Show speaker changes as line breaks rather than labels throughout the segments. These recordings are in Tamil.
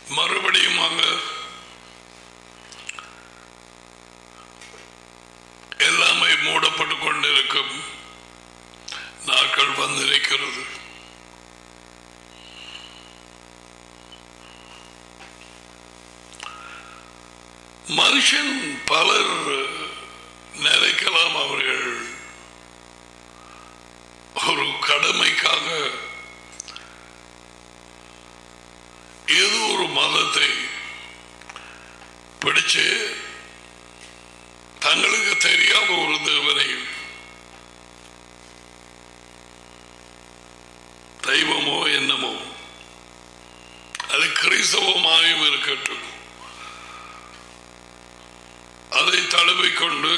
மறுபடியுமாக எல்லாமே மூடப்பட்டு கொண்டிருக்கும் நாட்கள் வந்திருக்கிறது மனுஷன் பலர் நினைக்கலாம் அவர்கள் ஒரு கடமைக்காக ஏதோ ஒரு மதத்தை பிடிச்சு தங்களுக்கு தெரியாத ஒரு தேவனை தெய்வமோ என்னமோ அது கிறிஸ்தவமாயும் இருக்கட்டும் அதை தழுவிக்கொண்டு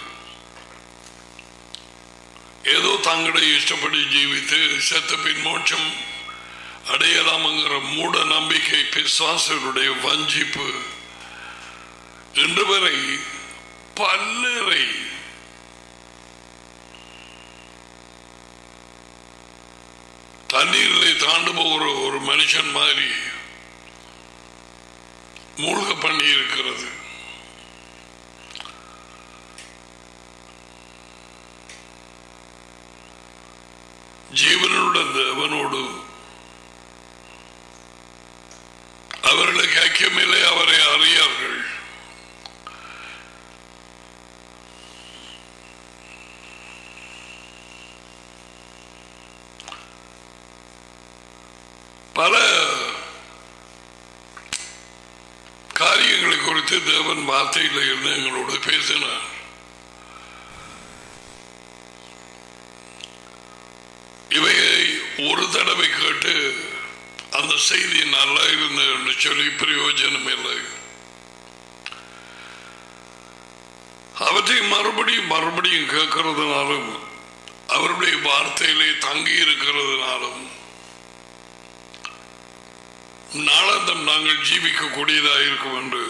ஏதோ தங்களுடைய இஷ்டப்படி ஜீவித்து செத்த பின் மோட்சம் அடையலாம்ங்கிற மூட நம்பிக்கை பிசாசனுடைய வஞ்சிப்பு இன்று வரை பல்லரை தண்ணீரிலே தாண்டு போகிற ஒரு மனுஷன் மாதிரி மூழ்க பண்ணி இருக்கிறது ஜீவனுள்ள தேவனோடு அவர்களுக்கு ஐக்கியமில்லை அவரை அறியார்கள் பல காரியங்களை குறித்து தேவன் வார்த்தையில் இருந்து எங்களோடு பேசினார் இவையை ஒரு தடவை கேட்டு அந்த செய்தி நல்லா இருந்தது என்று சொல்லி பிரயோஜனம் இல்லை அவற்றை மறுபடியும் மறுபடியும் கேட்கறதுனாலும் அவருடைய வார்த்தையிலே தங்கி இருக்கிறதுனாலும் நாளாந்தம் நாங்கள் ஜீவிக்கக்கூடியதாக இருக்கும் என்று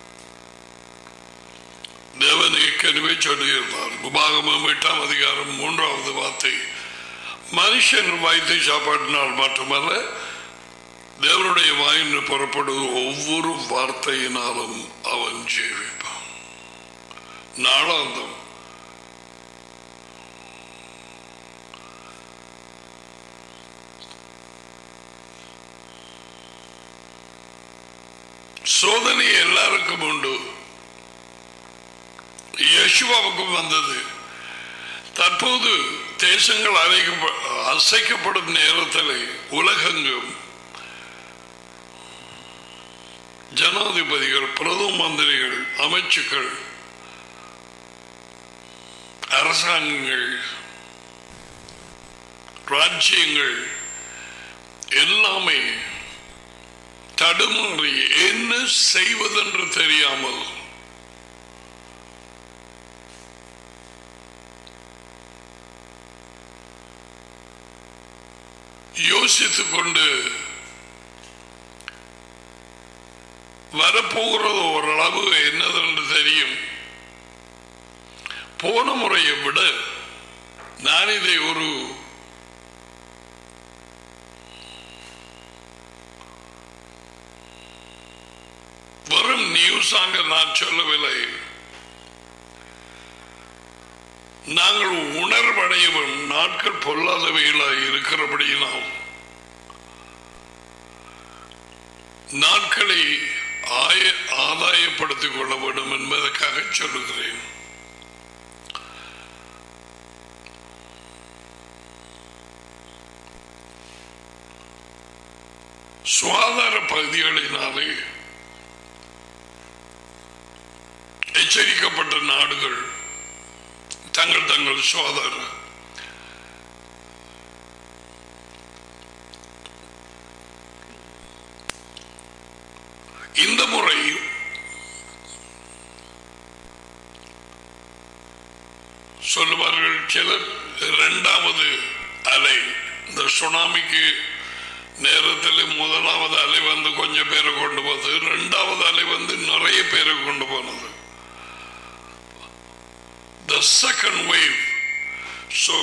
தேவன் ஏற்கனவே சொல்லியிருந்தார் உபாகமம் எட்டாம் அதிகாரம் மூன்றாவது வார்த்தை மனுஷன் வாய்த்தை சாப்பாட்டினால் மட்டுமல்ல தேவனுடைய வாயின்று புறப்படுவது ஒவ்வொரு வார்த்தையினாலும் அவன் ஜீவிப்பான் நாளாந்தம் சோதனை எல்லாருக்கும் உண்டு யசுவாவுக்கும் வந்தது தற்போது தேசங்கள் அழைக்கப்ப அசைக்கப்படும் நேரத்தில் உலகெங்கும் ஜனாதிபதிகள் பிரதம மந்திரிகள் அமைச்சுக்கள் அரசாங்கங்கள் ராஜ்யங்கள் எல்லாமே தடுமாறி என்ன செய்வதென்று தெரியாமல் யோசித்துக் கொண்டு வரப்போகிறது ஓரளவு என்னதென்று தெரியும் போன முறையை விட நான் இதை ஒரு வெறும் நியூஸாக நான் சொல்லவில்லை நாங்கள் உணர்வடையவும் நாட்கள் பொல்லாதவைகளாக இருக்கிறபடியினால் நாட்களை ஆய ஆதாயப்படுத்திக் கொள்ள வேண்டும் என்பதற்காக சொல்லுகிறேன் சுகாதார பகுதிகளினாலே எச்சரிக்கப்பட்ட நாடுகள் தங்கள் தங்கள் சுகாதார இந்த முறை சொல்லுவார்கள் சிலர் இரண்டாவது அலை இந்த சுனாமிக்கு நேரத்தில் முதலாவது அலை வந்து கொஞ்சம் பேரை கொண்டு போனது இரண்டாவது அலை வந்து நிறைய பேரை கொண்டு போனது the second wave so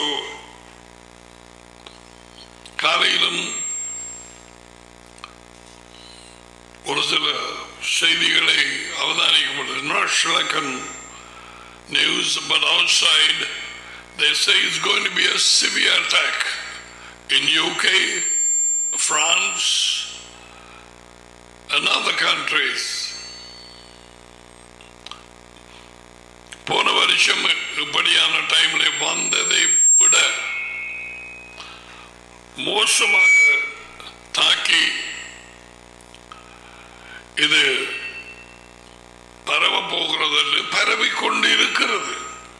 காலையிலும் ஒரு சில செய்திகளை அவதானிக்கப்பட்டது not Sri news but outside they say it's going to be a severe attack in UK France and other countries போன வருஷம் இப்படியான டைம்ல வந்ததை விட மோசமாக தாக்கி இது பரவ போகிறது என்று பரவிக்கொண்டு இருக்கிறது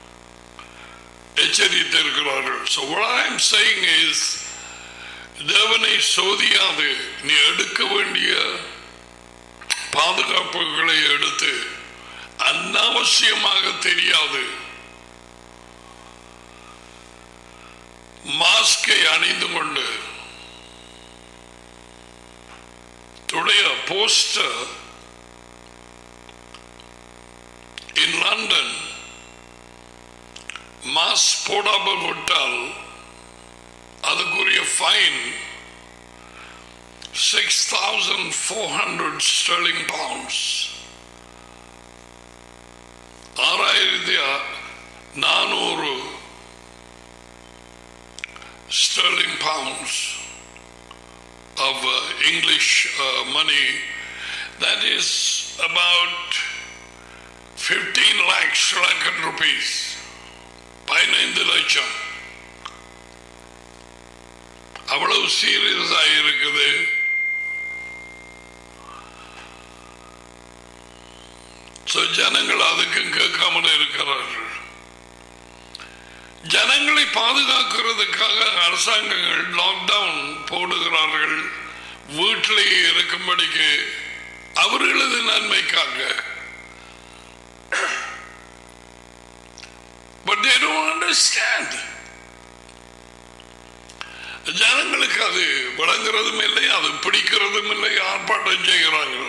எச்சரித்திருக்கிறார்கள் So what I am saying is தேவனை சோதியாது நீ எடுக்க வேண்டிய பாதுகாப்புகளை எடுத்து அனாவசியமாக தெரியாது மாஸ்கை அணிந்து கொண்டு today a poster in London mask போடாமல் விட்டால் அதுக்குரிய fine six thousand four hundred sterling pounds ஆறாயிரத்தி நானூறு sterling pounds of uh, English uh, money. That is about 15 lakh Sri Lankan rupees. பதினைந்து லட்சம் அவ்வளவு சீரியஸா இருக்குது So, ஜனங்கள் அதுக்கும் கேட்காமல் இருக்கிறார்கள் ஜனங்களை பாதுகாக்கிறதுக்காக அரசாங்கங்கள் லாக்டவுன் போடுகிறார்கள் வீட்டிலேயே இருக்கும்படிக்கு அவர்களது நன்மைக்காக But they don't understand. ஜனங்களுக்கு அது விளங்குறதும் இல்லை அது பிடிக்கிறதும் இல்லை ஆர்ப்பாட்டம் செய்கிறாங்க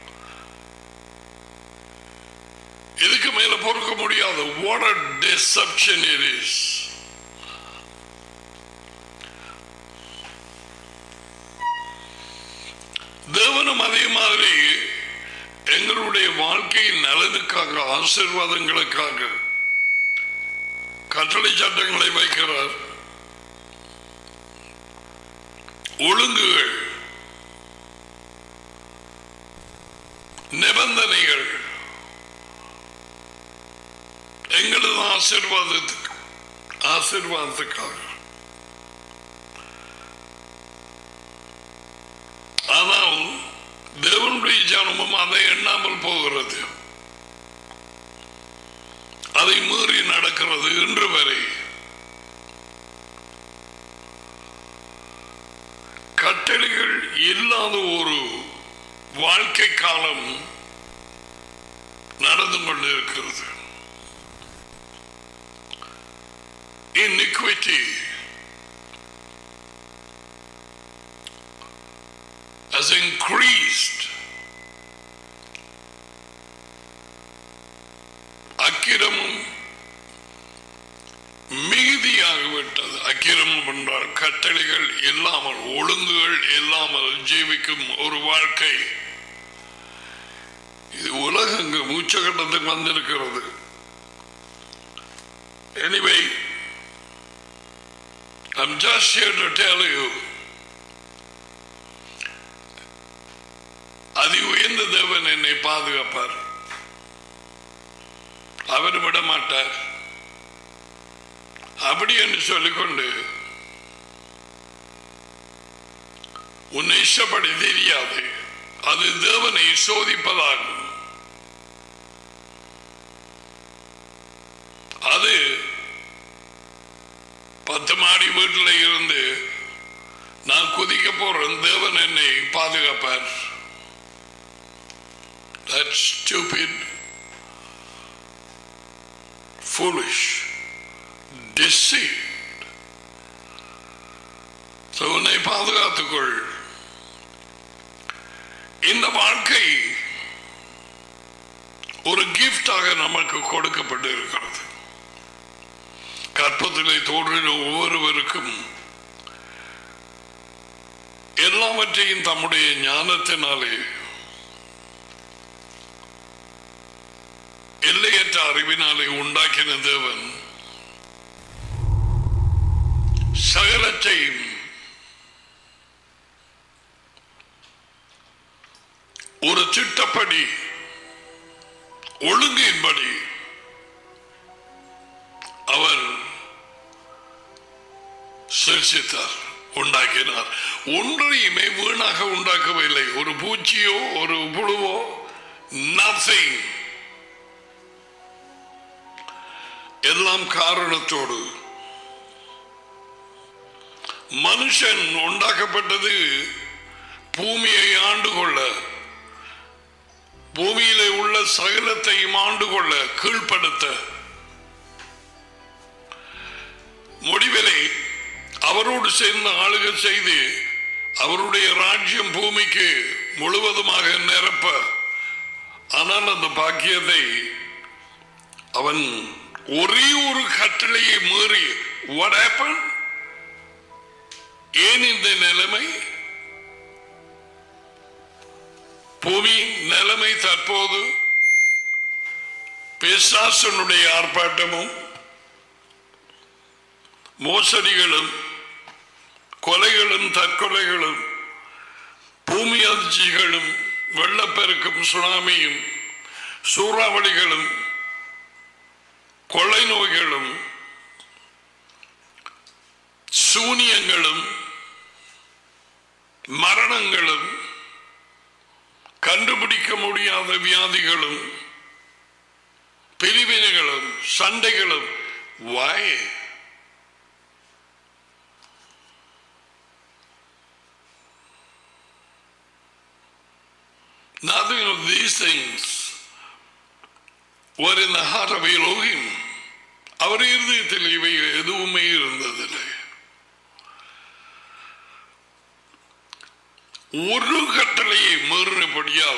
இதுக்கு மேல பொறுக்க முடியாது what a deception it is தேவனும் அதே மாதிரி எங்களுடைய வாழ்க்கையின் நலனுக்காக ஆசீர்வாதங்களுக்காக கட்டளை சட்டங்களை வைக்கிறார் ஒழுங்குகள் நிபந்தனைகள் எங்களது ஆசீர்வாதத்துக்கு ஆசீர்வாதத்துக்காக ஆனால் தேவனுடைய ஜனமும் அதை எண்ணாமல் போகிறது அதை மீறி நடக்கிறது இன்று வரை கட்டளைகள் இல்லாத ஒரு வாழ்க்கை காலம் நடந்து கொண்டிருக்கிறது iniquity has increased. அக்கிரமும் மிகுதியாகிவிட்டது அக்கிரமம் என்றால் கட்டளைகள் இல்லாமல் ஒழுங்குகள் இல்லாமல் ஜீவிக்கும் ஒரு வாழ்க்கை இது உலகங்கு மூச்சகட்டத்துக்கு வந்திருக்கிறது anyway I'm just here to tell you அதி உயர்ந்த தேவன் என்னை பாதுகாப்பார் அவர் விட மாட்டார் அப்படி என்று சொல்லிக்கொண்டு உன்னை இஷ்டப்படி தெரியாது அது தேவனை சோதிப்பதாகும் அது பத்து மாடி வீட்டில் இருந்து நான் குதிக்க போறேன் தேவன் என்னை பாதுகாப்பார் That's stupid, foolish, deceived. So உன்னை பாதுகாத்துக்கொள் இந்த வாழ்க்கை ஒரு கிஃப்டாக நமக்கு கொடுக்கப்பட்டு இருக்கிறது கற்பத்திலே தோன்றின ஒவ்வொருவருக்கும் எல்லாவற்றையும் தம்முடைய ஞானத்தினாலே கட்டளையற்ற அறிவினாலே உண்டாக்கின தேவன் சகலத்தையும் ஒரு திட்டப்படி ஒழுங்கின்படி அவர் சிருஷித்தார் உண்டாக்கினார் ஒன்றையுமே வீணாக உண்டாக்கவில்லை ஒரு பூச்சியோ ஒரு புழுவோ நத்திங் எல்லாம் காரணத்தோடு மனுஷன் உண்டாக்கப்பட்டது பூமியை ஆண்டு கொள்ள பூமியிலே உள்ள சகலத்தையும் ஆண்டு கொள்ள கீழ்ப்படுத்த முடிவிலே அவரோடு சேர்ந்து ஆளுக செய்து அவருடைய ராஜ்யம் பூமிக்கு முழுவதுமாக நிரப்ப ஆனால் அந்த பாக்கியத்தை அவன் ஒரே ஒரு கட்டளையை மீறி what happened? ஏன் இந்த நிலைமை பூமி நிலைமை தற்போது பிசாசனுடைய ஆர்ப்பாட்டமும் மோசடிகளும் கொலைகளும் தற்கொலைகளும் பூமி அதிர்ச்சிகளும் வெள்ளப்பெருக்கும் சுனாமியும் சூறாவளிகளும் கொள்ளை நோய்களும் சூனியங்களும் மரணங்களும் கண்டுபிடிக்க முடியாத வியாதிகளும் பிரிவினைகளும் சண்டைகளும் வாய் Nothing of these things were in the heart of Elohim. அவர் இருதயத்தில் இவை எதுவுமே இருந்ததில்லை ஒரு கட்டளையை மீறினபடியால்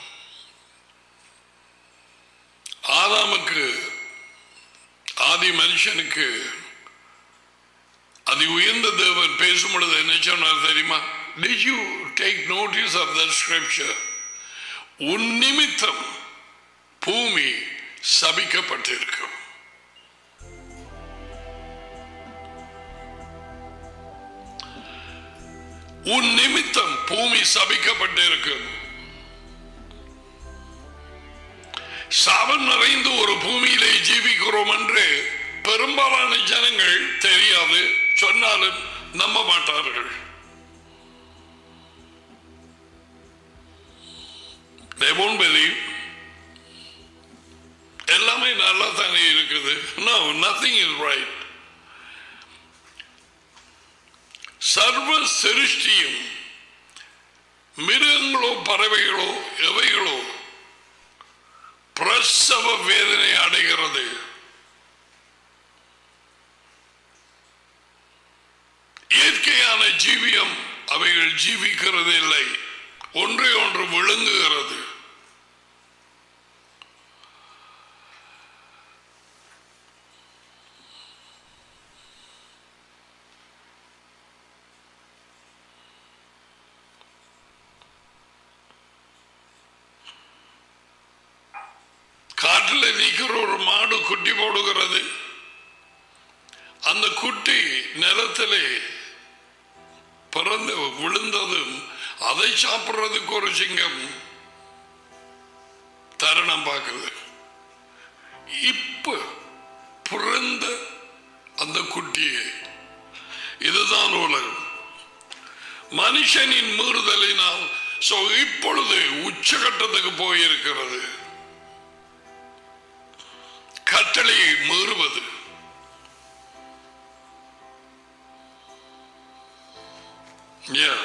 ஆதாமுக்கு ஆதி மனுஷனுக்கு அதி உயர்ந்த தேவன் பேசும் பொழுது என்ன சொன்னார் தெரியுமா Did you take notice of the scripture? உன் நிமித்தம் பூமி சபிக்கப்பட்டிருக்கும் உன் நிமித்தம் பூமி சபிக்கப்பட்டிருக்கும் சாபம் நிறைந்து ஒரு பூமியிலே ஜீவிக்கிறோம் என்று பெரும்பாலான ஜனங்கள் தெரியாது சொன்னாலும் நம்ப மாட்டார்கள் They won't believe. எல்லாமே நல்லா தானே இருக்குது நோ நத்திங் இஸ் ரைட் சர்வ சிருஷ்டியும் மிருகங்களோ பறவைகளோ எவைகளோ பிரசவ வேதனை அடைகிறது இயற்கையான ஜீவியம் அவைகள் ஜீவிக்கிறது இல்லை ஒன்றை ஒன்று விழுங்குகிறது காட்டில் நிற்கிற ஒரு மாடு குட்டி போடுகிறது அந்த குட்டி நிலத்திலே பிறந்து விழுந்ததும் அதை சாப்பிடுறதுக்கு ஒரு சிங்கம் தருணம் பார்க்குது இப்ப பிறந்த அந்த குட்டியை இதுதான் உலகம் மனுஷனின் மீறுதலினால் சோ இப்பொழுது உச்சகட்டத்துக்கு போயிருக்கிறது கட்டளையை மீறுவது Yeah.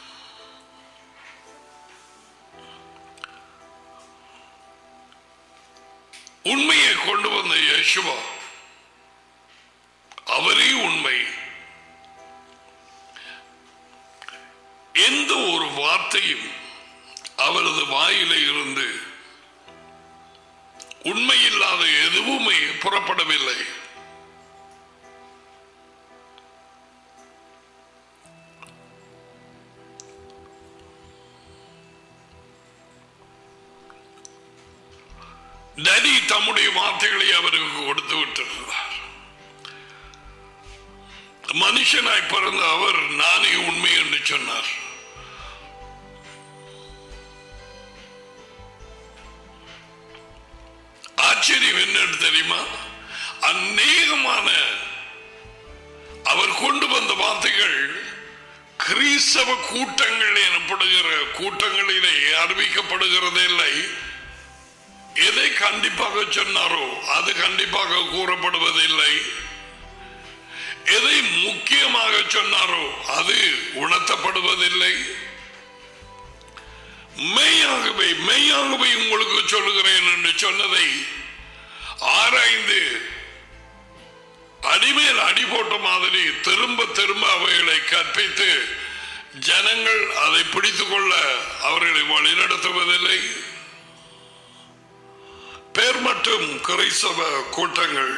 உண்மையை கொண்டு வந்த யேசுவா அவரே உண்மை எந்த ஒரு வார்த்தையும் அவரது வாயிலே இருந்து உண்மையில்லாத எதுவுமே புறப்படவில்லை டடி தம்முடைய வார்த்தைகளை அவருக்கு கொடுத்து விட்டிருந்தார் மனுஷனாய் பிறந்த அவர் நானே உண்மை என்று சொன்னார் ஆச்சரியம் என்னன்னு தெரியுமா அநேகமான அவர் கொண்டு வந்த வார்த்தைகள் கிறிஸ்தவ கூட்டங்கள் எனப்படுகிற கூட்டங்களிலே அறிவிக்கப்படுகிறதே இல்லை எதை கண்டிப்பாக சொன்னாரோ அது கண்டிப்பாக கூறப்படுவதில்லை எதை முக்கியமாக சொன்னாரோ அது உணர்த்தப்படுவதில்லை மெய்யாகவே மெய்யாகவே உங்களுக்கு சொல்லுகிறேன் என்று சொன்னதை ஆராய்ந்து அடிமேல் அடி போட்ட மாதிரி திரும்ப திரும்ப அவைகளை கற்பித்து ஜனங்கள் அதை பிடித்துக் கொள்ள அவர்களை வழிநடத்துவதில்லை பேர் மற்றும் கிறிஸ்தவ கூட்டங்கள்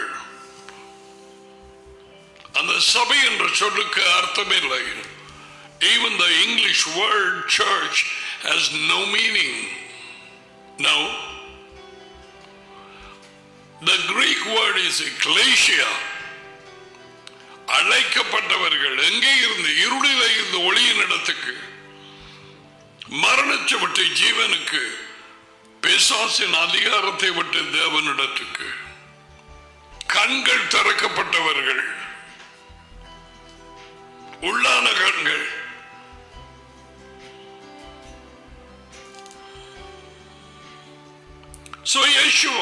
அந்த சபை என்ற சொல்லுக்கு அர்த்தமில்லை Even the English word church has no meaning. No. The Greek word is ecclesia. அழைக்கப்பட்டவர்கள் எங்கே இருந்து இருளில இருந்து ஒளியின் இடத்துக்கு மரணத்தை விட்டு ஜீவனுக்கு பிசாசின் அதிகாரத்தை விட்டு தேவனிடத்துக்கு கண்கள் திறக்கப்பட்டவர்கள் உள்ளான கண்கள் So Yeshua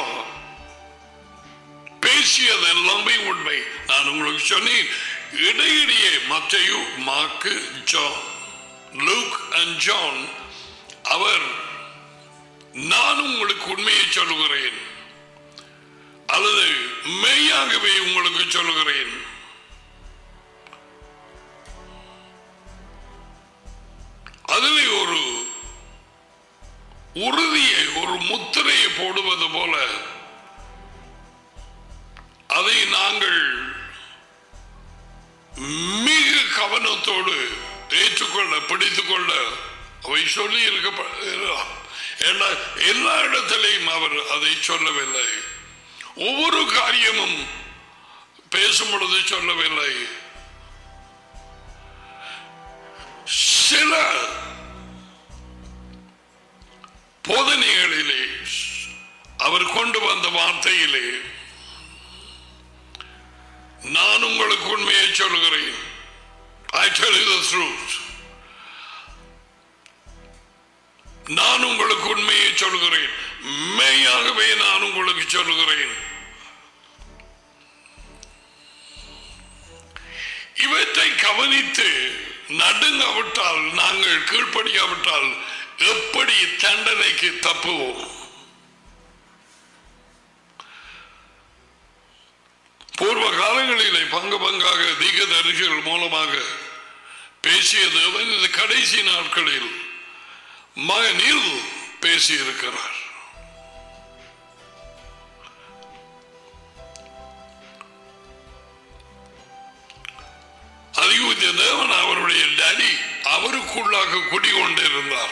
பேசியது எல்லாமே உண்மை நான் உங்களுக்கு சொன்னேன் இடையிடையே மத்தையு Mark John Luke and John அவர் நான் உங்களுக்கு உண்மையை சொல்லுகிறேன் அல்லது மெய்யாகவே உங்களுக்கு சொல்லுகிறேன் அதிலே ஒரு உறுதியை ஒரு முத்திரையை போடுவது போல அதை நாங்கள் மிக கவனத்தோடு ஏற்றுக்கொள்ள பிடித்துக் கொள்ள அவை சொல்லி இருக்க ஏன்னா எல்லா இடத்திலையும் அவர் அதை சொல்லவில்லை ஒவ்வொரு காரியமும் பேசும் பொழுது சொல்லவில்லை சில போதனைகளிலே அவர் கொண்டு வந்த வார்த்தையிலே நான் உங்களுக்கு உண்மையை சொல்கிறேன் I tell you the truth. நான் உங்களுக்கு உண்மையை சொல்கிறேன் மெய்யாகவே நான் உங்களுக்கு சொல்லுகிறேன் இவற்றை கவனித்து நடுங்காவிட்டால் நாங்கள் கீழ்ப்படியாவிட்டால் எப்படி தண்டனைக்கு தப்புவோம் பூர்வ காலங்களிலே பங்கு பங்காக தீகதரிசிகள் மூலமாக பேசிய தேவன் இந்த கடைசி நாட்களில் மகனில் பேசியிருக்கிறார் அதிகம் இந்த தேவன் அவருடைய டேடி அவருக்குள்ளாக குடிகொண்டிருந்தார்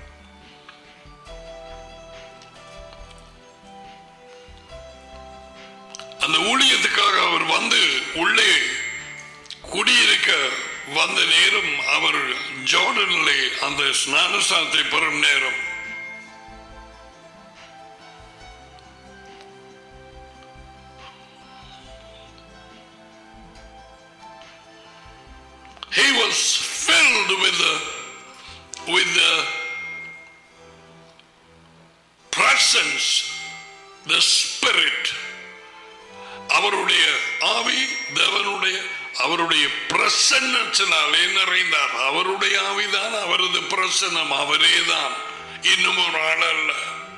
அந்த ஊழியத்துக்காக அவர் வந்து உள்ளே குடியிருக்க வந்த நேரம் அவர் ஜோர்டனிலே அந்த ஸ்நானஸ்தானத்தை பெறும் நேரம் He was filled with the with the presence, the spirit. அவருடைய ஆவி தேவனுடைய அவருடைய பிரசன்னத்தினாலே நிறைந்தார் அவருடைய ஆவிதான் அவரது பிரசன்னம் அவரே தான் இன்னும் ஒரு ஆள் அல்ல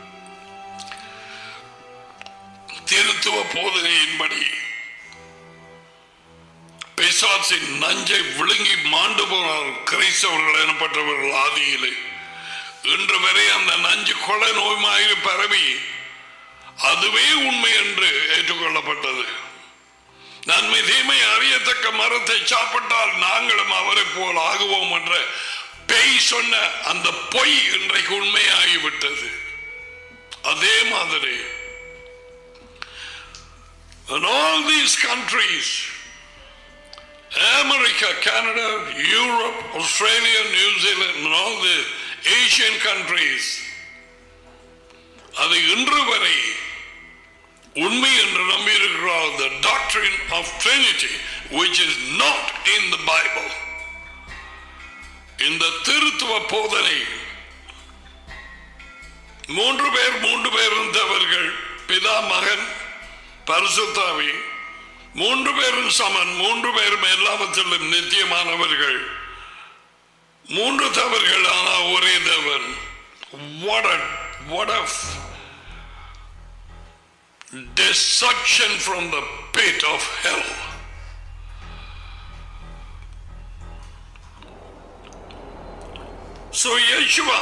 திருத்துவ போதனையின்படி பிசாசின் நஞ்சை விழுங்கி மாண்டு போனார் கிறிஸ்தவர்கள் எனப்பட்டவர்கள் ஆதியிலே இன்று வரை அந்த நஞ்சு கொலை நோய்மாயிரு பரவி அதுவே உண்மை என்று ஏற்றுக்கொள்ளப்பட்டது நன்மை தீமை அறியத்தக்க மரத்தை சாப்பிட்டால் நாங்களும் அவரை போல் ஆகுவோம் என்ற பேய் சொன்ன அந்த பொய் இன்றைக்கு உண்மையாகிவிட்டது அதே மாதிரி And all these countries, America, Canada, Europe, Australia, New Zealand, and all the Asian countries, அது இன்று வரை உண்மை என்று நம்பியிருக்கிறார் the doctrine of Trinity which is not in the Bible இந்த திருத்துவ போதனை மூன்று பேர் மூன்று பேர் இருந்தவர்கள் பிதா மகன் பரிசுத்தாவி மூன்று பேரும் சமன் மூன்று பேரும் எல்லாவற்றிலும் நித்தியமானவர்கள் மூன்று தவறுகள் ஆனா ஒரே தேவன் what a what a destruction from the pit of hell so yeshua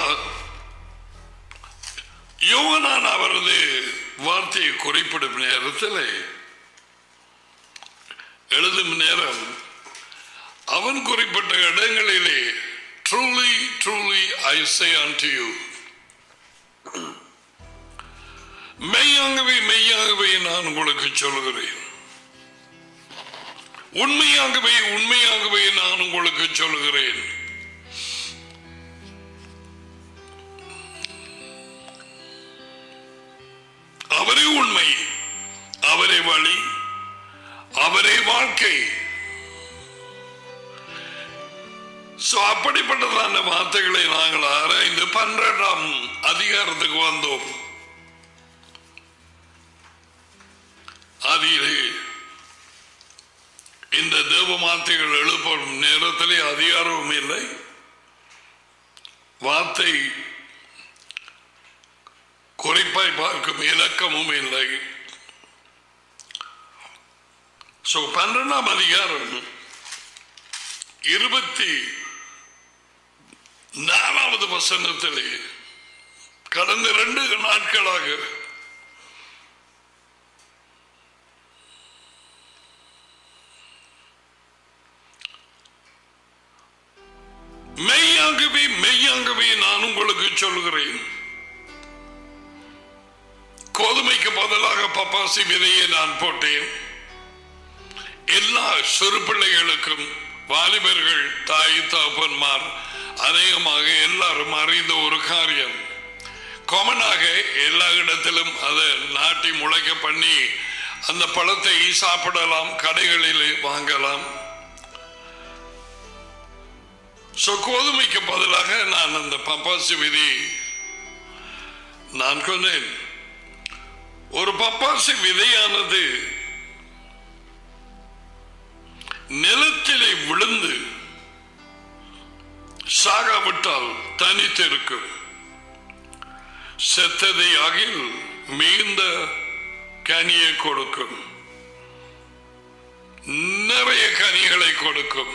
யோகனான் அவரது வார்த்தையை குறிப்பிடும் நேரத்தில் எழுதும் நேரம் அவன் குறிப்பிட்ட இடங்களிலே truly truly I say unto you மெய்யாகவே மெய்யாகவே நான் உங்களுக்கு சொல்லுகிறேன் உண்மையாகவே உண்மையாகவே நான் உங்களுக்கு சொல்லுகிறேன் அவரே உண்மை அவரே வழி அவரே வாழ்க்கை சோ அப்படிப்பட்டதான வார்த்தைகளை நாங்கள் ஆராய்ந்து பன்னிரண்டாம் அதிகாரத்துக்கு வந்தோம் அதிலே இந்த தேவ வார்த்தைகள் எழுப்படும் நேரத்திலே அதிகாரமும் இல்லை வார்த்தை குறிப்பாய் பார்க்கும் இலக்கமும் இல்லை சோ பன்னிரெண்டாம் அதிகாரம் இருபத்தி நாலாவது வசனத்திலே கடந்த இரண்டு நாட்களாக மெய்யாகவே மெய்யாகவே நான் உங்களுக்கு சொல்கிறேன் கோதுமைக்கு பதிலாக பப்பாசி விதையை நான் போட்டேன் எல்லா சிறு பிள்ளைகளுக்கும் வாலிபர்கள் தாய் தகப்பன்மார் அநேகமாக எல்லாரும் அறிந்த ஒரு காரியம் காமனாக எல்லா இடத்திலும் அதை நாட்டி முளைக்க பண்ணி அந்த பழத்தை சாப்பிடலாம் கடைகளில் வாங்கலாம் சோ கோதுமைக்கு பதிலாக நான் அந்த பப்பாசி விதி நான் கொண்டேன் ஒரு பப்பாசி விதையானது நிலத்திலே விழுந்து சாகாவிட்டால் தனித்திருக்கும் செத்ததை அகில் மிகுந்த கனியை கொடுக்கும் நிறைய கனிகளை கொடுக்கும்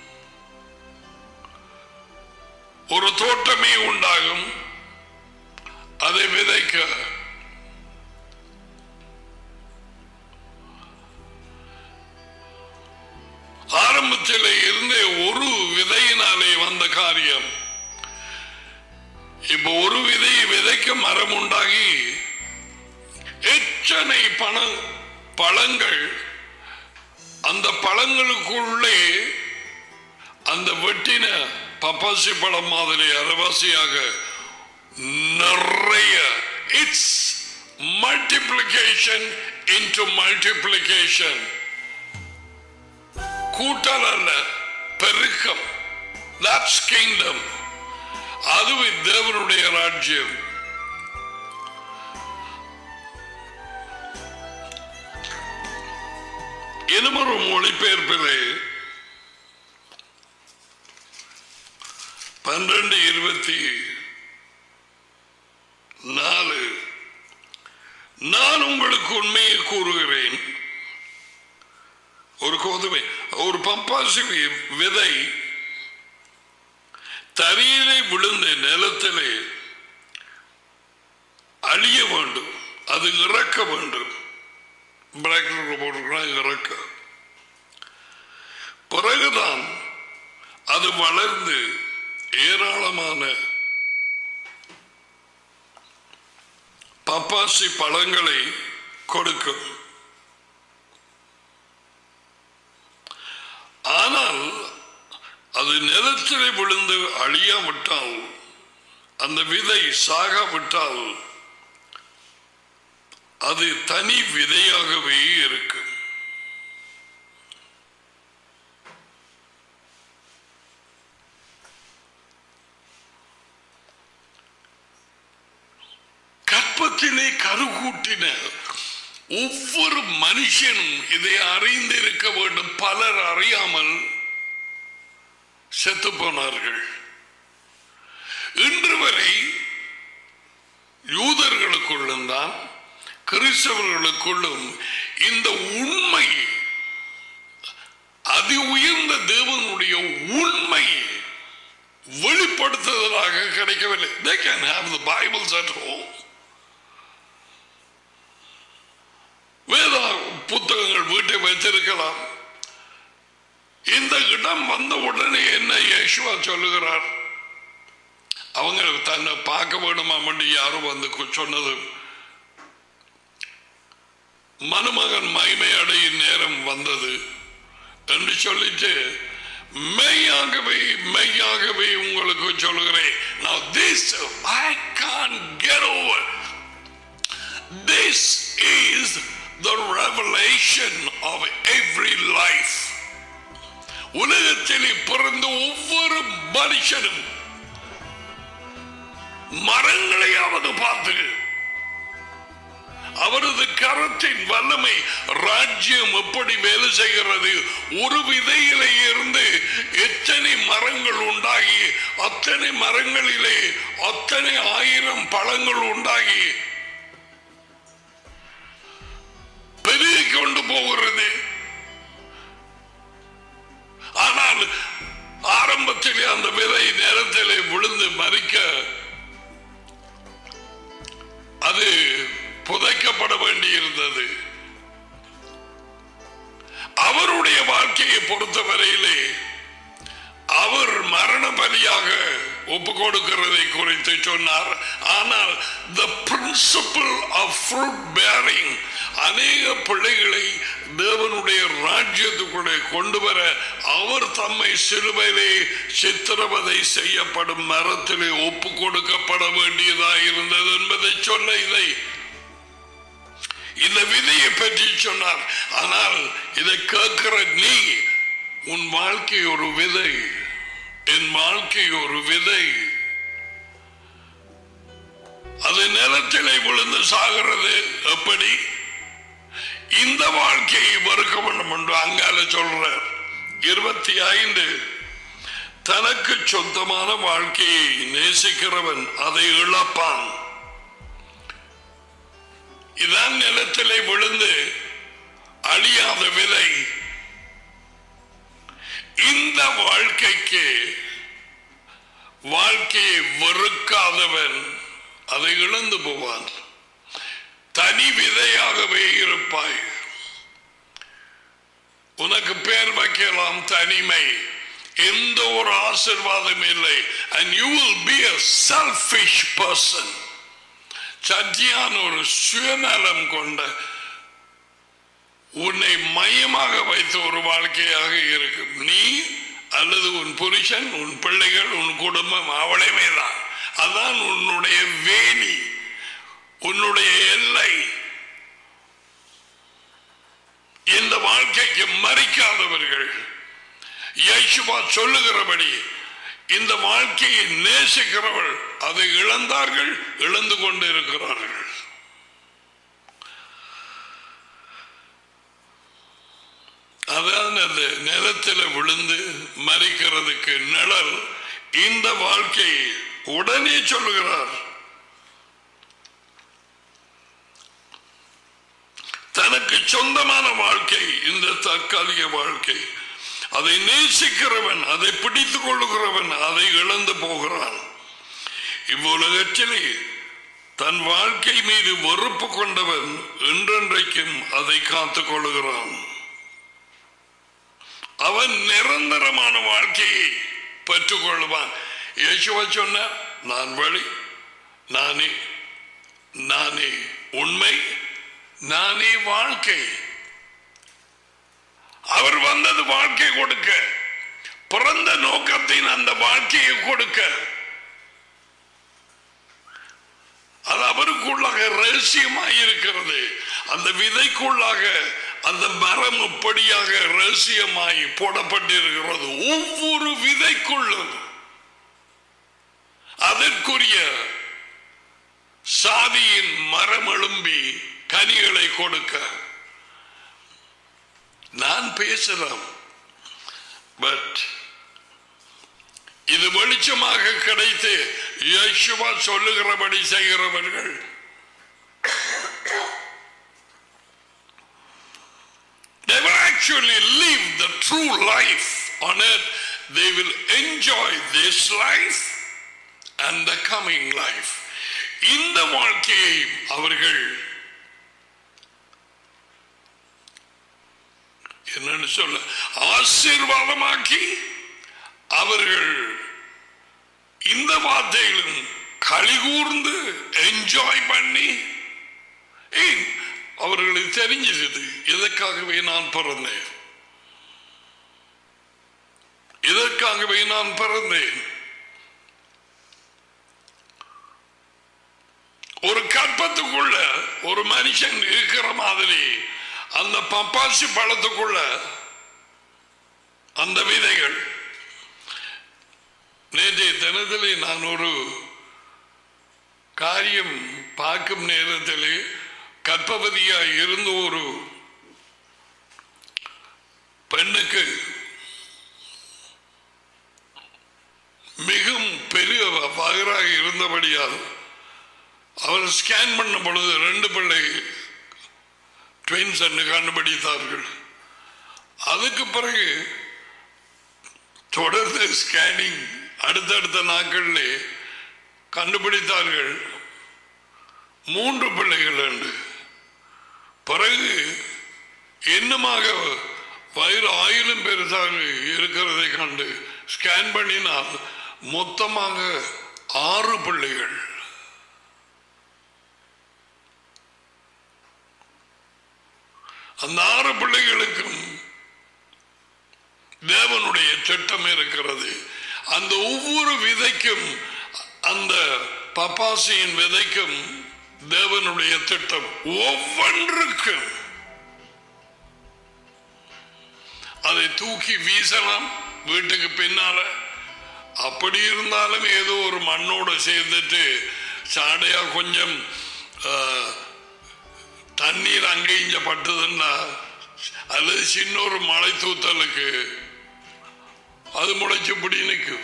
ஒரு தோட்டமே உண்டாகும் அதை விதைக்க ஆரம்பத்தில் இருந்தே ஒரு விதையினாலே வந்த காரியம் இப்ப ஒரு விதையை விதைக்க மரம் உண்டாகி எத்தனை பண பழங்கள் அந்த பழங்களுக்குள்ளே அந்த வெட்டின பப்பாசி பழம் மாதிரி அரவாசியாக நிறைய இட்ஸ் மல்டிப்ளிகேஷன் இன்டு மல்டிப்ளிகேஷன் கூட்டல் அல்ல பெருக்கம் தட்ஸ் கிங்டம் அதுவே தேவனுடைய ராஜ்யம் இனமொரு மொழிபெயர்ப்பிலே பன்னிரண்டு இருபத்தி நாலு நான் உங்களுக்கு உண்மையை கூறுகிறேன் ஒரு கோதுமை ஒரு பப்பாசி வி- விதை தரையிலே விழுந்த நிலத்திலே அழிய வேண்டும் அது இறக்க வேண்டும் பிராக்கெட்ல போட்டிருக்கிறான் இறக்க பிறகுதான் அது வளர்ந்து ஏராளமான பப்பாசி பழங்களை கொடுக்கும் ஆனால் அது நிலத்திலே விழுந்து அழியாவிட்டால் அந்த விதை சாகாவிட்டால் அது தனி விதையாகவே இருக்கும் கற்பத்திலே கருகூட்டின ஒவ்வொரு மனுஷனும் இதை அறிந்திருக்க வேண்டும் பலர் அறியாமல் செத்து போனார்கள் இன்று வரை யூதர்களுக்குள்ளும் தான் கிறிஸ்தவர்களுக்குள்ளும் இந்த உண்மை அதி உயர்ந்த தேவனுடைய உண்மை வெளிப்படுத்துதலாக கிடைக்கவில்லை they can have the bibles at home Veda புத்தகங்கள் வீட்டை வச்சிருக்கலாம் இந்த இடம் வந்த உடனே என்ன யேசுவா சொல்லுகிறார் அவங்க தன்னை பார்க்க வேணுமா மட்டும் யாரும் வந்து கு- சொன்னது மணமகன் மகிமை அடையும் நேரம் வந்தது என்று சொல்லிட்டு மெய்யாகவே மெய்யாகவே உங்களுக்கு சொல்லுகிறேன் Now this I can't get over. This is the revelation of every life. உலகத்தில் பிறந்த ஒவ்வொரு மனுஷனும் மரங்களையாவது பார்த்து அவரது கரத்தின் வல்லமை ராஜ்யம் எப்படி வேலை செய்கிறது ஒரு விதையிலே இருந்து எத்தனை மரங்கள் உண்டாகி அத்தனை மரங்களிலே அத்தனை ஆயிரம் பழங்கள் உண்டாகி பெருகி கொண்டு போகிறது ஆனால் ஆரம்பத்திலே அந்த விதை நேரத்திலே விழுந்து மறிக்க அது புதைக்கப்பட வேண்டியிருந்தது அவருடைய வாழ்க்கையை பொறுத்தவரையிலே அவர் மரண பலியாக ஒப்பு கொடுக்கிறதை குறித்து சொன்னார் ஆனால் the principle of fruit bearing அநேக பிள்ளைகளை தேவனுடைய ராஜ்யத்துக்குள்ளே கொண்டு வர அவர் தம்மை சிலுவையிலே சித்திரவதை செய்யப்படும் மரத்திலே ஒப்பு கொடுக்கப்பட வேண்டியதாக இருந்தது என்பதை சொல்ல இதை இந்த விதையை பற்றி சொன்னார் ஆனால் இதை கேட்கிற நீ உன் வாழ்க்கை ஒரு விதை என் வாழ்க்கை ஒரு விதை அது நிலத்திலே விழுந்து சாகிறது எப்படி இந்த வாழ்க்கையை வெறுக்க வேண்டும் என்று அங்கால சொல்றார் இருபத்தி ஐந்து தனக்கு சொந்தமான வாழ்க்கையை நேசிக்கிறவன் அதை இழப்பான் இதான் நிலத்திலே விழுந்து அழியாத விலை இந்த வாழ்க்கைக்கு வாழ்க்கையை வெறுக்காதவன் அதை இழந்து போவான் தனி விதையாகவே இருப்பாய் உனக்கு பேர் வைக்கலாம் தனிமை எந்த ஒரு ஆசிர்வாதம் இல்லை and you will be a selfish person சத்தியான ஒரு சுயநலம் கொண்ட உன்னை மையமாக வைத்த ஒரு வாழ்க்கையாக இருக்கும் நீ அல்லது உன் புருஷன் உன் பிள்ளைகள் உன் குடும்பம் அவ்வளவே தான் அதான் உன்னுடைய வேலி உன்னுடைய எல்லை இந்த வாழ்க்கைக்கு மறிக்காதவர்கள் யேசுவா சொல்லுகிறபடி இந்த வாழ்க்கையை நேசிக்கிறவர்கள் அதை இழந்தார்கள் இழந்து கொண்டு இருக்கிறார்கள் அதான் அந்த நிலத்தில் விழுந்து மறிக்கிறதுக்கு நிழல் இந்த வாழ்க்கை உடனே சொல்லுகிறார் தனக்கு சொந்தமான வாழ்க்கை இந்த தற்காலிக வாழ்க்கை அதை நேசிக்கிறவன் அதை பிடித்துக் கொள்ளுகிறவன் அதை இழந்து போகிறான் இவ்வுலகத்திலே தன் வாழ்க்கை மீது வெறுப்பு கொண்டவன் என்றென்றைக்கும் அதை காத்துக் கொள்ளுகிறான் அவன் நிரந்தரமான வாழ்க்கையை பெற்றுக் கொள்வான் இயேசுவ சொன்ன நான் வழி நானே நானே உண்மை நானே வாழ்க்கை அவர் வந்தது வாழ்க்கை கொடுக்க பிறந்த நோக்கத்தின் அந்த வாழ்க்கையை கொடுக்க அது அவருக்குள்ளாக ரகசியமாக இருக்கிறது அந்த விதைக்குள்ளாக அந்த மரம் இப்படியாக ரகசியமாய் போடப்பட்டிருக்கிறது ஒவ்வொரு விதைக்குள்ளும் அதற்குரிய சாதியின் மரம் எழும்பி கனிகளை கொடுக்க நான் பேசலாம் பட் இது வெளிச்சமாக கிடைத்து யேசுவா சொல்லுகிறபடி செய்கிறவர்கள் They will actually live the true life on earth. They will enjoy this life and the coming life. இந்த வாழ்க்கையை அவர்கள் என்னன்னு சொல்ல ஆசீர்வாதமாக்கி அவர்கள் இந்த வார்த்தைகளும் களிகூர்ந்து என்ஜாய் பண்ணி ஏன் அவர்களுக்கு தெரிஞ்சது இதற்காகவே நான் பிறந்தேன் இதற்காகவே நான் பிறந்தேன் ஒரு கற்பத்துக்குள்ள ஒரு மனுஷன் இருக்கிற மாதிரி அந்த பப்பாசி பழத்துக்குள்ள அந்த விதைகள் நேற்றைய தினத்திலே நான் ஒரு காரியம் பார்க்கும் நேரத்திலே கற்பவதியாய் இருந்த ஒரு பெண்ணுக்கு மிகவும் பெரிய பகராக இருந்தபடியால் அவர் ஸ்கேன் பண்ண பொழுது ரெண்டு பிள்ளை ட்வின்ஸ் என்று கண்டுபிடித்தார்கள் அதுக்கு பிறகு தொடர்ந்து ஸ்கேனிங் அடுத்தடுத்த நாட்களிலே கண்டுபிடித்தார்கள் மூன்று பிள்ளைகள் என்று பிறகு இன்னுமாக வயிறு ஆயிரம் பெருசாக இருக்கிறதை கண்டு ஸ்கேன் பண்ணினால் மொத்தமாக ஆறு பிள்ளைகள் அந்த ஆறு பிள்ளைகளுக்கும் தேவனுடைய திட்டம் இருக்கிறது அந்த ஒவ்வொரு விதைக்கும் அந்த பப்பாசியின் விதைக்கும் தேவனுடைய திட்டம் ஒவ்வொன்றுக்கும் அதை தூக்கி வீசலாம் வீட்டுக்கு பின்னால அப்படி இருந்தாலும் ஏதோ ஒரு மண்ணோடு சேர்ந்துட்டு சாடையா கொஞ்சம் ஆ, தண்ணீர் அங்கே இங்க பட்டதுன்னா அல்லது சின்ன ஒரு மழை தூத்தலுக்கு அது முளைச்சு பிடி நிற்கும்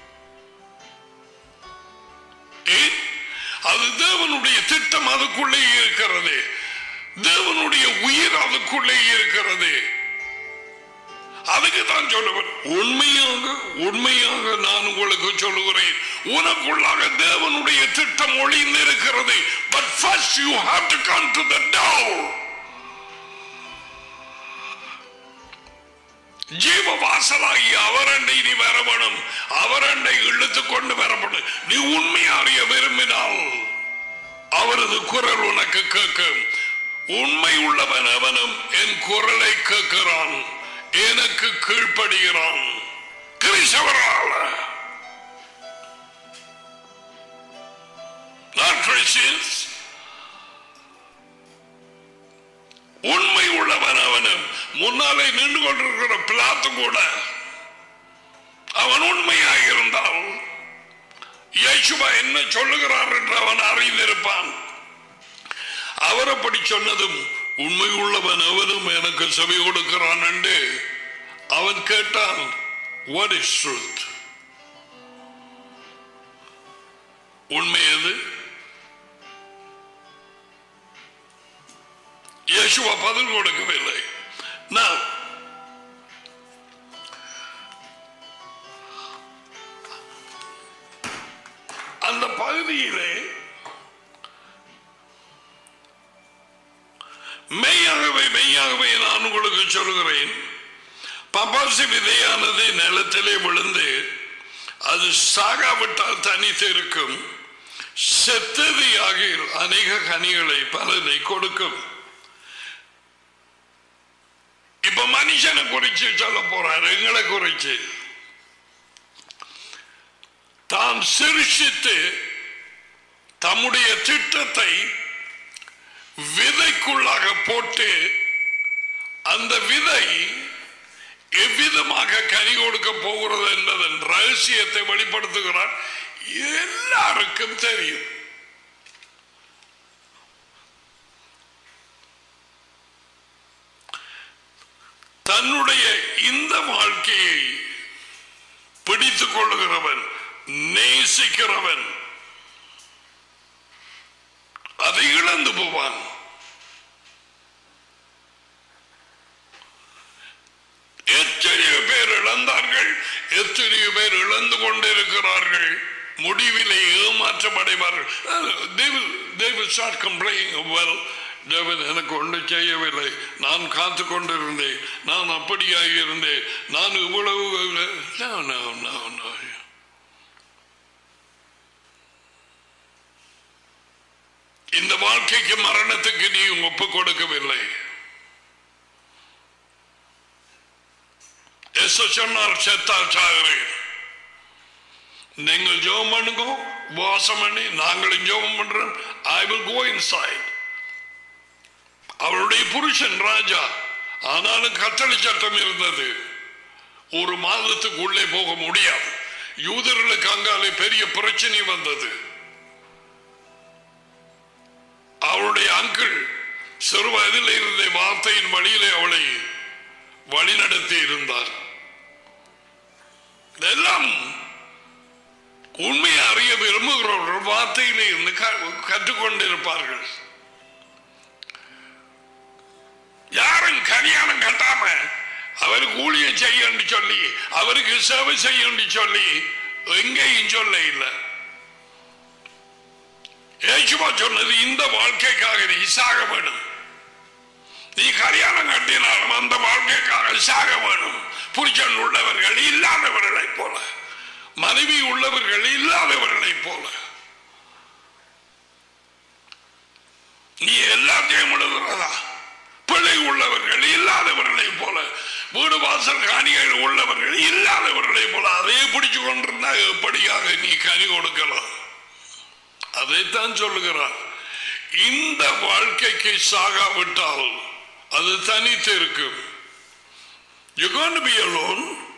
ஏன்? அது தேவனுடைய திட்டம் அதுக்குள்ளே இருக்கிறது தேவனுடைய உயிர் அதுக்குள்ளே இருக்கிறது அதுக்கு தான் சொல்லுவேன் உண்மையாக உண்மையாக நான் உங்களுக்கு சொல்லுகிறேன் உனக்குள்ளாக தேவனுடைய திட்டம் ஒளிந்து இருக்கிறது but first you have to come to the door ஜீவ வாசலாகி அவரண்டை நீ வரப்படும் அவரண்டை இழுத்து கொண்டு வரப்படும் நீ உண்மை அறிய விரும்பினால் அவரது குரல் உனக்கு கேட்கும் உண்மை உள்ளவன் அவனும் என் குரலை கேட்கிறான் எனக்கு கீழ்ப்படுகிறான் கிறிஸ்தவரால Not Christians. உண்மை உள்ளவன் அவனும் முன்னாலே நின்று கொண்டிருக்கிற பிளாத்து கூட அவன் உண்மையாக இருந்தால் இயேசுவா என்ன சொல்லுகிறார் என்று அவன் அறிந்திருப்பான் அவர் அப்படி சொன்னதும் உண்மை உள்ளவன் அவனும் எனக்கு செவி கொடுக்கிறான் என்று அவன் கேட்டான் வாட் இஸ் ட்ரூத் உண்மை எது இயேசுவா பதில் கொடுக்கவில்லை நான் அந்த பகுதியிலே மெய்யாகவே மெய்யாகவே நான் உங்களுக்கு சொல்கிறேன் பப்பாசி விதையானது நிலத்திலே விழுந்து அது சாகாவிட்டால் தனித்து இருக்கும் செத்தது ஆகிய அநேக கனிகளை பலனை கொடுக்கும் இப்ப மனுஷனை குறிச்சு சொல்ல போறார் எங்களை குறிச்சு தாம் சிருஷித்து தம்முடைய திட்டத்தை விதைக்குள்ளாக போட்டு அந்த விதை எவ்விதமாக கனி கொடுக்க போகிறது என்பதன் ரகசியத்தை வெளிப்படுத்துகிறார் எல்லாருக்கும் தெரியும் தன்னுடைய இந்த வாழ்க்கையை பிடித்துக் கொள்ளுகிறவன் நேசிக்கிறவன் அதை இழந்து போவான் எத்தனையோ பேர் இழந்தார்கள் எத்தனையோ பேர் இழந்து கொண்டிருக்கிறார்கள் முடிவிலே ஏமாற்றமடைவார்கள் they will they will start complaining well தேவன் எனக்கு ஒன்று செய்யவில்லை நான் காத்து கொண்டிருந்தேன் நான் அப்படியாக இருந்தேன் நான் இவ்வளவு no, no, no, no. இந்த வாழ்க்கைக்கு மரணத்துக்கு நீ ஒப்பு கொடுக்கவில்லை எஸ் சொன்னார் செத்தால் சாகிறேன் நீங்கள் ஜெபம் பண்ணுங்க உபவாசம் பண்ணி நாங்களும் ஜெபம் பண்றோம் ஐ வில் கோ இன்சைட் அவருடைய புருஷன் ராஜா ஆனாலும் கட்டளை சட்டம் இருந்தது ஒரு மாதத்துக்கு உள்ளே போக முடியாது யூதர்களுக்கு அங்காலே பெரிய பிரச்சனை வந்தது அவளுடைய அங்கிள் சிறு வயதில் இருந்த வார்த்தையின் வழியிலே அவளை வழிநடத்தி இருந்தார் இதெல்லாம் உண்மையை அறிய விரும்புகிறவர்கள் வார்த்தையிலே இருந்து க- கற்றுக்கொண்டிருப்பார்கள் யாரும் கல்யாணம் கட்டாம அவருக்கு ஊழியம் செய்யன்னு சொல்லி அவருக்கு சேவை செய்யன்னு சொல்லி எங்கேயும் சொல்ல இல்லை ஏசுவா சொன்னது இந்த வாழ்க்கைக்காக நீ சாக வேணும் நீ கல்யாணம் கட்டினாலும் அந்த வாழ்க்கைக்காக சாக வேணும் புருஷன் உள்ளவர்கள் இல்லாதவர்களைப் போல மனைவி உள்ளவர்கள் இல்லாதவர்களைப் போல நீ எல்லாத்தையும் எழுதுறதா பிள்ளை உள்ளவர்கள் இல்லாதவர்களைப் போல வீடு வாசல் காணிகள் உள்ளவர்கள் இல்லாதவர்களைப் போல அதே பிடிச்சு கொண்டிருந்தா எப்படியாக நீ கனி கொடுக்கலாம் அதைத்தான் சொல்லுகிறார் இந்த வாழ்க்கைக்கு சாகாவிட்டால் அது தனித்து இருக்கும் You going to be alone?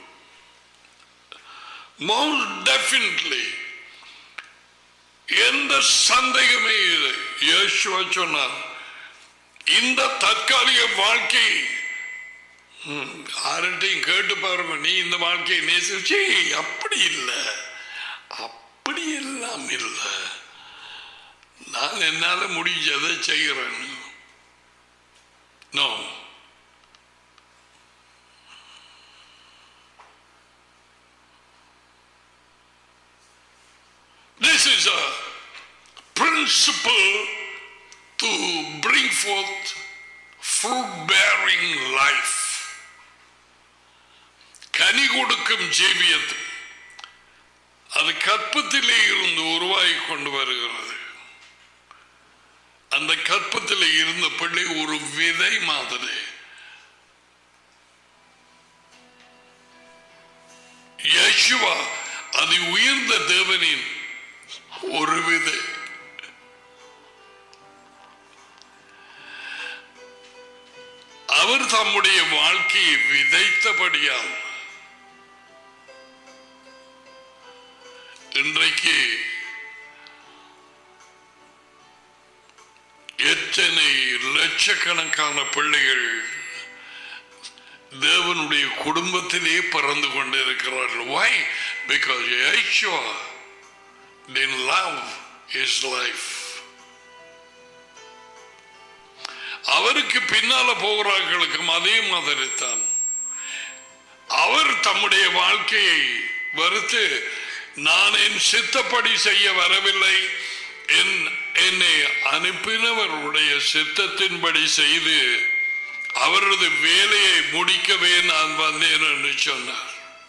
Most definitely. எந்த சந்தேகமே இது இயேசுவா சொன்னார் இந்த தற்காலிக வாழ்க்கை ம், யார்கிட்டையும் கேட்டு பாருங்க நீ இந்த வாழ்க்கையை நேசிச்சு அப்படி இல்லை அப்படி எல்லாம் இல்லை நான் என்னால முடிஞ்சதை செய்கிறேன் no This is a principle to bring forth fruit bearing life. கனி கொடுக்கும் ஜீவியத்தை அது கற்பத்திலே இருந்து உருவாகி கொண்டு வருகிறது அந்த கற்பத்திலே இருந்த பிள்ளை ஒரு விதை மாதிரி யேசுவா அது உயர்ந்த தேவனின் ஒரு விதை அவர் தம்முடைய வாழ்க்கையை விதைத்தபடியால் இன்றைக்கு எத்தனை லட்சக்கணக்கான பிள்ளைகள் தேவனுடைய குடும்பத்திலே பறந்து கொண்டிருக்கிறார்கள் why because Yeshua didn't love his life அவருக்கு பின்னால போகிறவர்களுக்கும் அதே மாதிரி தான் அவர் தம்முடைய வாழ்க்கையை வெறுத்து நான் என் சித்தப்படி செய்ய வரவில்லை என் என்னை அனுப்பினவருடைய சித்தத்தின்படி செய்து அவரது வேலையை முடிக்கவே நான் வந்தேன் என்று சொன்னார்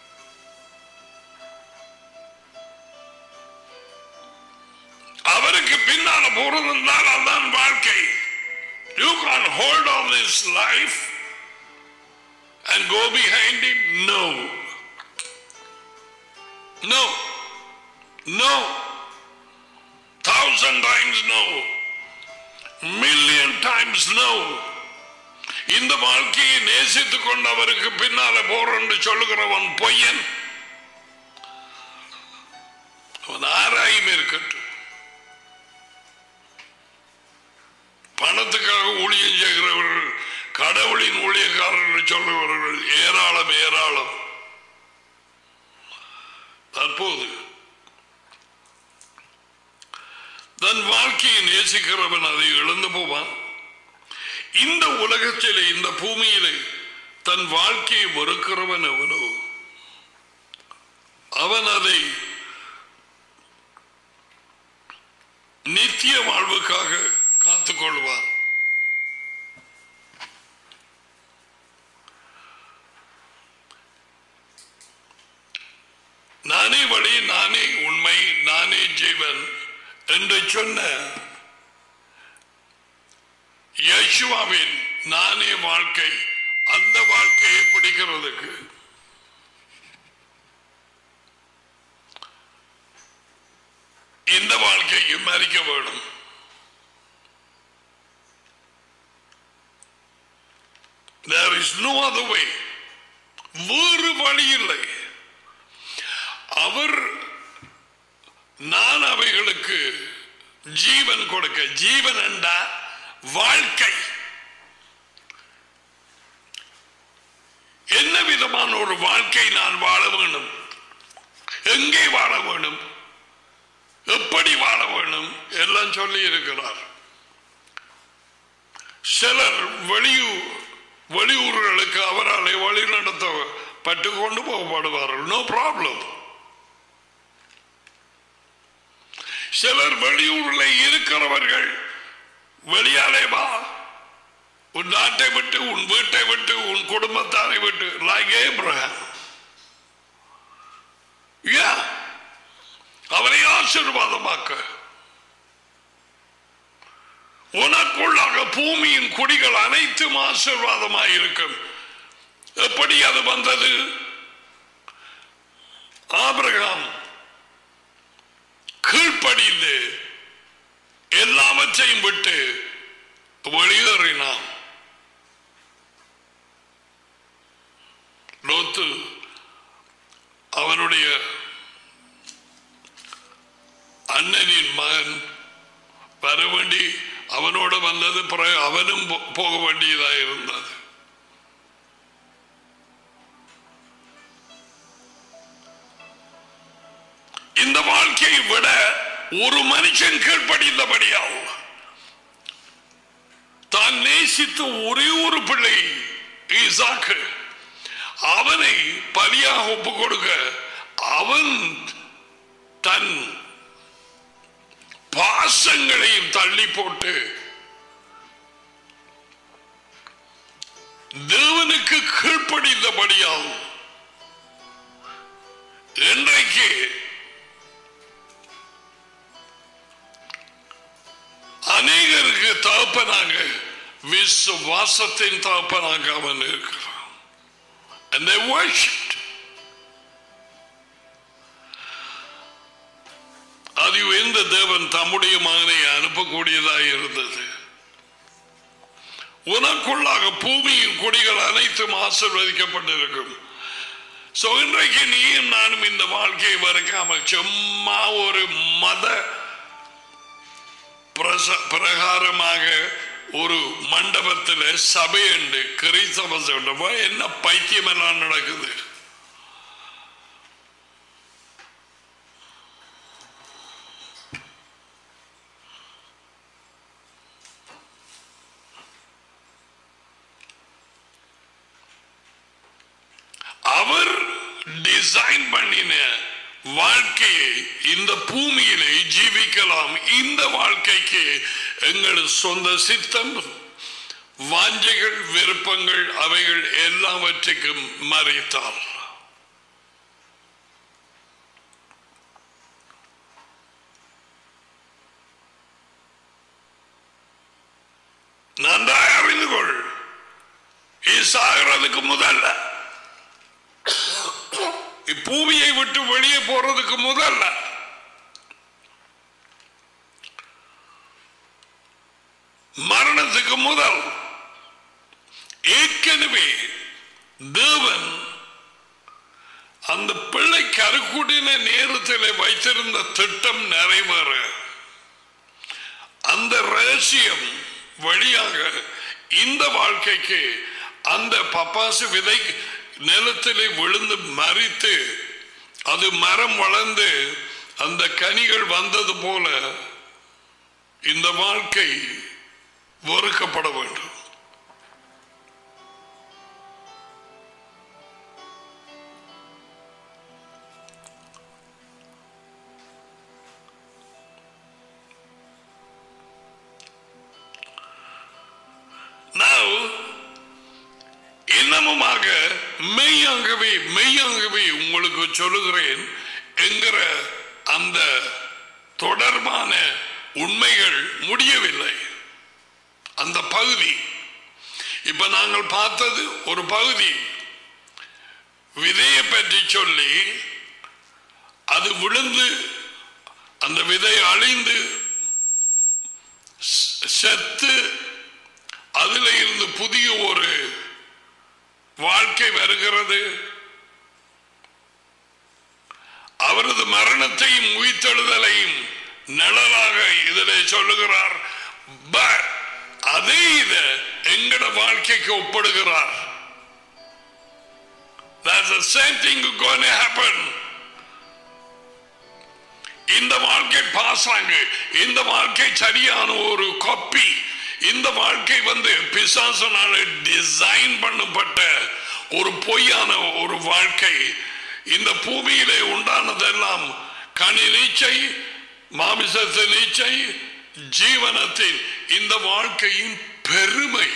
அவருக்கு பின்னால போறதுனால் அதான் வாழ்க்கை you can hold on this life and go behind him? No. No. No. Thousand times no. Million times no. இந்த வாழ்க்கையை நேசித்துக் கொண்டு அவருக்கு பின்னால போறன்னு சொல்லுகிறவன் பொய்யன் அவன் ஆராயும் இருக்கட்டும் பணத்துக்காக ஊழியம் செய்கிறவர்கள் கடவுளின் ஊழியக்காரர்கள் சொல்லுகிறவர்கள் ஏராளம் ஏராளம் தற்போது தன் வாழ்க்கையை நேசிக்கிறவன் அதை இழந்து போவான் இந்த உலகத்திலே இந்த பூமியிலே தன் வாழ்க்கையை வெறுக்கிறவன் அவனோ அவன் அதை நித்திய வாழ்வுக்காக காத்துக்கொள்வான் நானே வழி நானே உண்மை நானே ஜீவன் என்று சொன்ன யேசுவாவின் நானே வாழ்க்கை அந்த வாழ்க்கையை பிடிக்கிறதுக்கு இந்த வாழ்க்கைக்கு மறிக்க வேணும் There is no other way. வேறு வழி இல்லை அவர் நான் அவைகளுக்கு ஜீவன் கொடுக்க ஜீவன் என்றா வாழ்க்கை என்ன விதமான ஒரு வாழ்க்கை நான் வாழ வேண்டும் எங்கே வாழ வேண்டும் எப்படி வாழ வேண்டும் எல்லாம் சொல்லி இருக்கிறார் சிலர் வெளியூர் வெளியூர்களுக்கு அவராலே வழி நடத்தப்பட்டு கொண்டு போகப்படுவார்கள் நோ ப்ராப்ளம் சிலர் வெளியூரில் இருக்கிறவர்கள் வெளியாலே வா உன் நாட்டை விட்டு உன் வீட்டை விட்டு உன் குடும்பத்தாரை விட்டு லைக் ஏப்ரஹாம் Yeah. அவரை ஆசீர்வாதமாக்க உனக்குள்ளாக பூமியின் குடிகள் அனைத்தும் ஆசீர்வாதமாக இருக்கும் எப்படி அது வந்தது ஆபிரகாம் கீழ்ப்படிந்து எல்லாவற்றையும் விட்டு வெளியேறினான் லோத்து அவனுடைய அண்ணனின் மகன் வர வேண்டி அவனோட வந்தது பிறகு அவனும் போ- போக வேண்டியதாக இருந்தது இந்த வாழ்க்கையை விட ஒரு மனுஷன் கீழ்ப்படிந்தபடியாகும் தான் நேசித்த ஒரே ஒரு பிள்ளை ஈசாக்கு அவனை பலியாக ஒப்பு கொடுக்க அவன் தன் பாசங்களையும் தள்ளி போட்டு தேவனுக்கு கீழ்ப்படிந்தபடியாகும் இன்றைக்கு அநேகருக்கு தகப்பனாக விசுவாசத்தின் தகப்பனாக அவன் இருக்கிறான் And they worshipped. அது எந்த தேவன் தம்முடைய மகனை அனுப்பக்கூடியதாக இருந்தது உனக்குள்ளாக பூமியின் கொடிகள் அனைத்தும் ஆசிர்வதிக்கப்பட்டிருக்கும் So, இன்றைக்கு நீயும் நானும் இந்த வாழ்க்கையை வரைக்காமல் சும்மா ஒரு மத பிரச- பிரகாரமாக ஒரு மண்டபத்தில் சபை உண்டு கிறிஸ்தவ சபை என்ன பைத்தியம் எல்லாம் நடக்குது அவர் டிசைன் பண்ணின வாழ்க்கையை இந்த பூமியிலே ஜீவிக்கலாம் இந்த வாழ்க்கைக்கு எங்கள் சொந்த சித்தம் வாஞ்சைகள் விருப்பங்கள் அவைகள் எல்லாவற்றுக்கும் மறைத்தார் நன்றாக அறிந்து கொள் சாகிறதுக்கு முதல்ல பூமியை விட்டு வெளியே போறதுக்கு முதல்ல மரணத்துக்கு முதல் ஏற்கனவே தேவன் அந்த பிள்ளை கருக்குடின நேரத்தில் வைத்திருந்த திட்டம் நிறைவேற அந்த ரகசியம் வழியாக இந்த வாழ்க்கைக்கு அந்த பப்பாசு விதை நிலத்திலே விழுந்து மறித்து அது மரம் வளர்ந்து அந்த கனிகள் வந்தது போல இந்த வாழ்க்கை வெறுக்கப்பட வேண்டும் Now, இன்னமுமாக மெய்யாகவே மெய்யாகவே உங்களுக்கு சொல்லுகிறேன் என்கிற அந்த தொடர்பான உண்மைகள் முடியவில்லை அந்த பகுதி இப்ப நாங்கள் பார்த்தது ஒரு பகுதி விதையை பற்றி சொல்லி அது விழுந்து அந்த விதை அழிந்து செ- செத்து அதில் இருந்து புதிய ஒரு வாழ்க்கை வருகிறது அவரது மரணத்தையும் உயிர்த்தெழுதலையும் நிழலாக இதிலே சொல்லுகிறார் But அதே இத எங்கட வாழ்க்கைக்கு ஒப்படுகிறார் That's the same thing going to happen. இந்த வாழ்க்கை பாசாங்க இந்த வாழ்க்கை சரியான ஒரு காப்பி இந்த வாழ்க்கை வந்து பிசாசனால டிசைன் பண்ணப்பட்ட ஒரு பொய்யான ஒரு வாழ்க்கை இந்த பூமியிலே உண்டானதெல்லாம் கனி நீச்சை மாமிசத்து நீச்சை ஜீவனத்தின் இந்த வாழ்க்கையின் பெருமை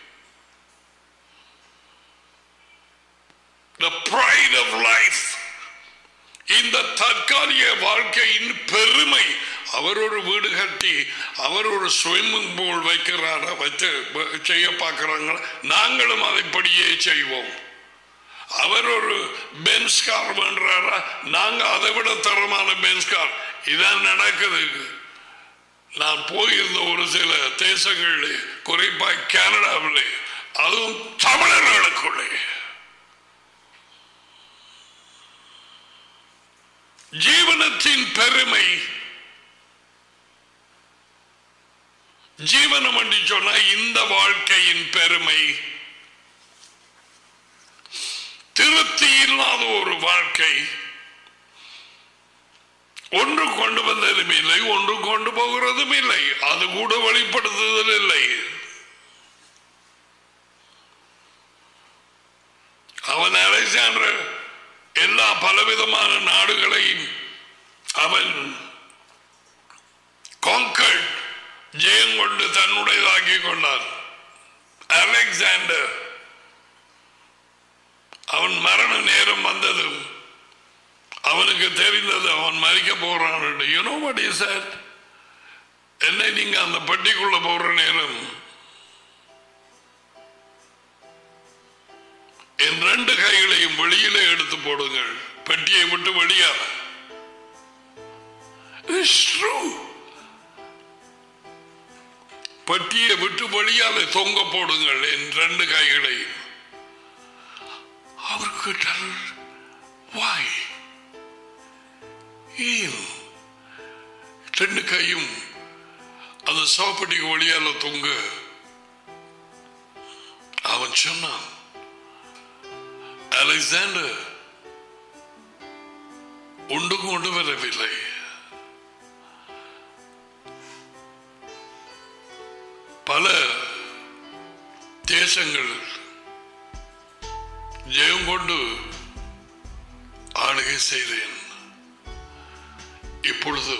the pride of life இந்த தற்காலிக வாழ்க்கையின் பெருமை அவர் ஒரு வீடு கட்டி அவர் ஒரு ஸ்விம்மிங் பூல் வைக்கிறாரா வச்சு வ- செய்ய பார்க்கிறாங்க நாங்களும் அதைப்படியே செய்வோம் அவர் ஒரு பென்ஸ் கார் பண்றாரா நாங்க அதை விட தரமான பென்ஸ் கார் இதான் நடக்குது நான் போயிருந்த ஒரு சில தேசங்களில் குறிப்பாக கனடாவில் அதுவும் தமிழர்களுக்குள்ளே ஜீவனத்தின் பெருமை ஜீவனம் என்று சொன்னா இந்த வாழ்க்கையின் பெருமை திருப்தி இல்லாத ஒரு வாழ்க்கை ஒன்று கொண்டு வந்ததும் இல்லை ஒன்று கொண்டு போகிறதும் இல்லை அது கூட வெளிப்படுத்துதல் இல்லை அவன் அலெக்சாண்டர் எல்லா பலவிதமான நாடுகளையும் அவன் காங்கர்ட் ஜெயம் கொண்டு தன்னுடையதாக்கி கொண்டான் அலெக்சாண்டர் அவன் மரண நேரம் வந்ததும் அவனுக்கு தெரிந்தது அவன் மறிக்க போறான் யூனோ வாட் இஸ் தட் என்னை நீங்க அந்த பெட்டிக்குள்ள போற நேரம் என் ரெண்டு கைகளையும் வெளியிலே எடுத்து போடுங்கள் பெட்டியை விட்டு வெளியா It's true. பெட்டியை விட்டு வெளியாலே தொங்க போடுங்கள் என் ரெண்டு கைகளையும் அவருக்கு வாய் ஏன் ரெண்டு கையும் அந்த சவப்பட்டிக்கு வழியால தொங்க அவன் சொன்னான் அலெக்சாண்டர் ஒன்று கொண்டு வரவில்லை பல தேசங்கள் ஜெயம் கொண்டு ஆளுகை செய்தேன் இப்பொழுது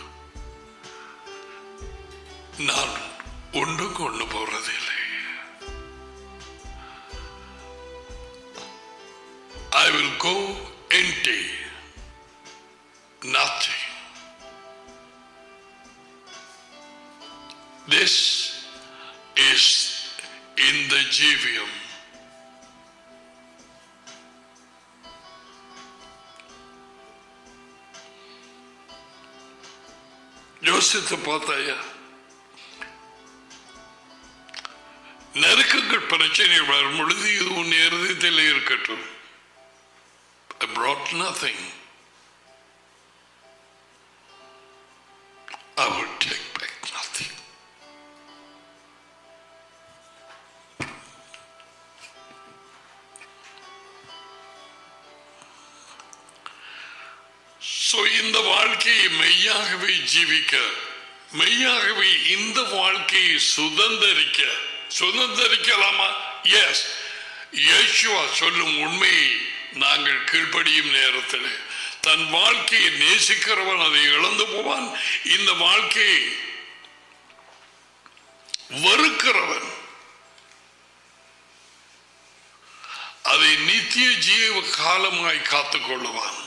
நான் ஒன்று கொண்டு போறதில்லை I will go empty. Nothing. This is in the Jivium. யோசித்து பார்த்தாயா நெருக்கங்கள் பிரச்சனை வரும் பொழுது இது உன் இருதயத்தில் இருக்கட்டும் I brought nothing. I will take back nothing. So இந்த வாழ்க்கையை மெய்யாகவே ஜீவிக்க மெய்யாகவே இந்த வாழ்க்கையை சுதந்தரிக்க சுதந்தரிக்கலாமா எஸ் இயேசுவா சொல்லும் உண்மையை நாங்கள் கீழ்ப்படியும் நேரத்தில் தன் வாழ்க்கையை நேசிக்கிறவன் அதை இழந்து போவான் இந்த வாழ்க்கையை வெறுக்கிறவன் அதை நித்திய ஜீவ காலமாய் காத்துக் கொள்ளுவான்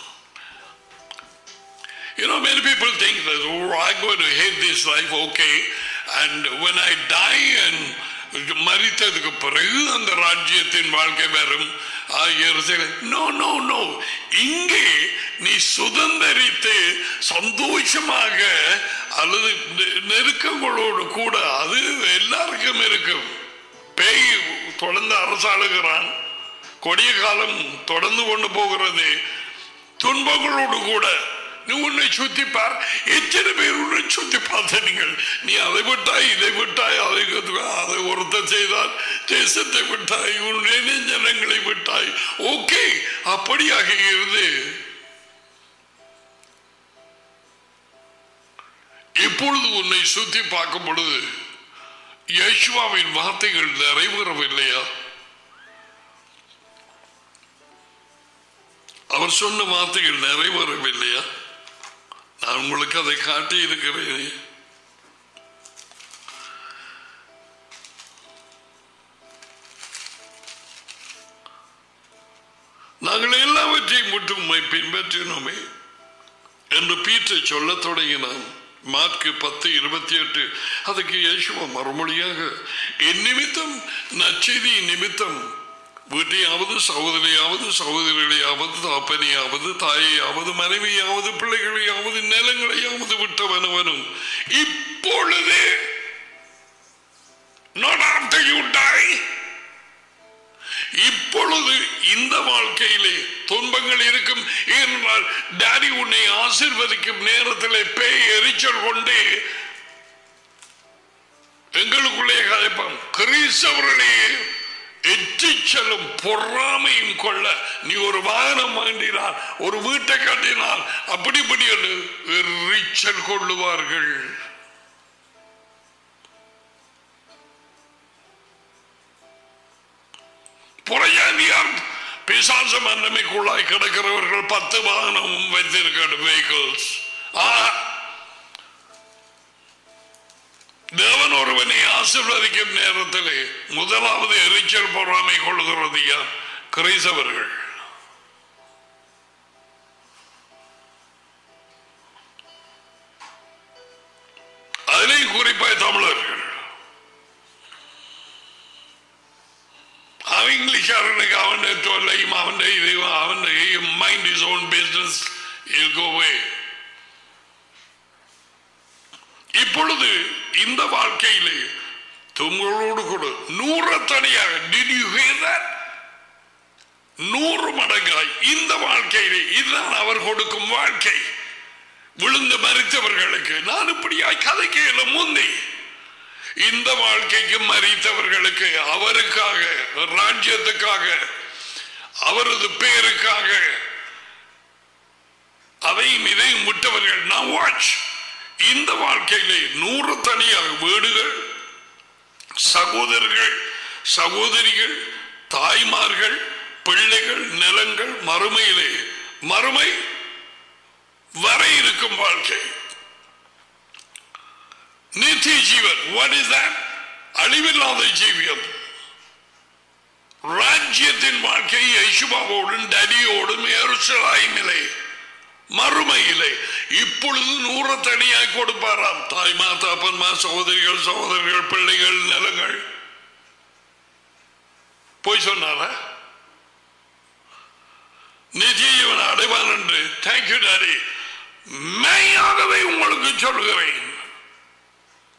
You know, many people think that, oh, I'm going to hate this life, okay, and when I die and மறித்ததுக்கு பிறகு அந்த ராஜ்யத்தின் வாழ்க்கை வரும் நோ நோ நோ இங்கே நீ சுதந்திரித்து சந்தோஷமாக அல்லது நெ- நெருக்கங்களோடு கூட அது எல்லாருக்கும் இருக்கும் பேய் தொடர்ந்து அரசாளுகிறான் கொடிய காலம் தொடர்ந்து கொண்டு போகிறது துன்பங்களோடு கூட நீ உன்னை சுத்தி பார் எத்தனை பேர் உன்னை சுத்தி பார்த்த நீங்கள் நீ அதை விட்டாய் இதை விட்டாய் அதை அதை ஒருத்தர் செய்தால் தேசத்தை விட்டாய் உன்னுடைய ஜனங்களை விட்டாய் ஓகே அப்படியாக இருந்து இப்பொழுது உன்னை சுத்தி பார்க்கும் பொழுது யேசுவாவின் வார்த்தைகள் நிறைவேறவில்லையா அவர் சொன்ன வார்த்தைகள் நிறைவேறவில்லையா நான் உங்களுக்கு அதை காட்டி இருக்கிறேன் நாங்கள் எல்லாவற்றையும் மட்டும் உம்மை பின்பற்றினோமே என்று பீட்டர் சொல்லத் தொடங்கினான் மார்க்கு பத்து இருபத்தி எட்டு அதுக்கு இயேசுவ மறுமொழியாக என் நிமித்தம் நச்செய்தி நிமித்தம் வீட்டையாவது சகோதரியாவது சகோதரிகளையாவது தாப்பனையாவது தாயையாவது மனைவியாவது பிள்ளைகளையாவது நிலங்களையாவது விட்டவனவனும் இப்பொழுது not after you die இப்பொழுது இந்த வாழ்க்கையிலே துன்பங்கள் இருக்கும் ஏனென்றால் டாடி உன்னை ஆசிர்வதிக்கும் நேரத்தில் பேய் எரிச்சல் கொண்டு எங்களுக்குள்ளே கதைப்பான் கிறிஸ்தவர்களே எச்சிச்சலும் பொறாமையும் கொள்ள நீ ஒரு வாகனம் வாங்கினார் ஒரு வீட்டை கட்டினார் அப்படிப்படி என்று எரிச்சல் கொள்ளுவார்கள் புறையாண்டியார் பிசாச மன்னமைக்குள்ளாய் கிடக்கிறவர்கள் பத்து வாகனமும் வைத்திருக்கிற வெஹிக்கிள்ஸ் தேவன் ஒருவனை ஆசிர்வதிக்கும் நேரத்திலே முதலாவது எரிச்சல் பொறாமை கொள்கிறது யார் கிரைசவர்கள் அதிலே குறிப்பாய் தமிழர்கள் அவன் இங்கிலீஷ்காரனுக்கு அவன் தொல்லையும் அவன் இதையும் அவன் மைண்ட் இஸ் ஓன் பிசினஸ் இருக்கோவே இப்பொழுது இந்த வாழ்க்கையிலே துங்களோடு கூட நூறு தனியாக did you hear that? நூறு மடங்காய் இந்த வாழ்க்கையிலே இதுதான் அவர் கொடுக்கும் வாழ்க்கை விழுந்து மறித்தவர்களுக்கு நான் இப்படியாய் கதைக்கையில முந்தி இந்த வாழ்க்கைக்கு மறித்தவர்களுக்கு அவருக்காக ராஜ்யத்துக்காக அவரது பேருக்காக அதையும் இதையும் விட்டவர்கள் நான் வாட்ச் இந்த வாழ்க்கையிலே நூறு தனியாக வீடுகள் சகோதரர்கள் சகோதரிகள் தாய்மார்கள் பிள்ளைகள் நிலங்கள் மறுமையிலே மறுமை வரை இருக்கும் வாழ்க்கை நித்திய ஜீவன் வாட் இஸ் தட் அழிவில்லாத ஜீவியம் ராஜ்யத்தின் வாழ்க்கை யசுபாவோடும் டடியோடும் எருசலாயிமிலே மறுமையிலே இப்பொழுது நூறு தனியாய் கொடுப்பாராம் தாய்மா தாப்பன்மா சகோதரிகள் சகோதரிகள் பிள்ளைகள் நிலங்கள் போய் சொன்னாரா நித்திய ஜீவன் அடைவான் என்று தேங்க்யூ டாடி மெய்யாகவே உங்களுக்கு சொல்கிறேன்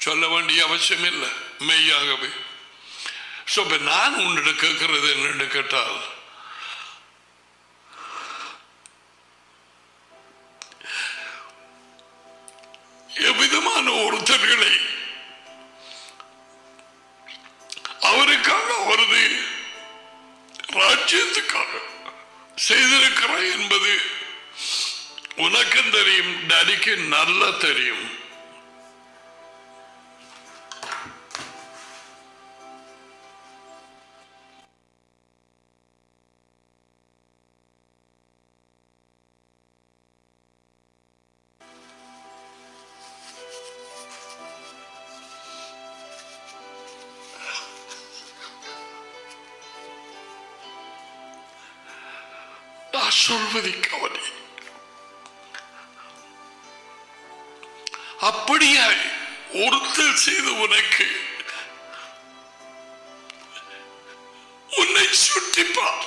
சொல்ல வேண்டிய அவசியம் இல்லை மெய்யாகவே ஸோ இப்போ நான் உன்னிட கேட்கறது என்னன்னு கேட்டால் எவ்விதமான ஒருத்தர்களை அவருக்காக அவரது ராஜ்யத்துக்காக செய்திருக்கிறாய் என்பது உனக்கும் தெரியும் டடிக்கு நல்லா தெரியும் நான் சொல்வதை கவனி அப்படியாய் ஒருத்தர் செய்து உனக்கு உன்னை சுட்டிப்பார்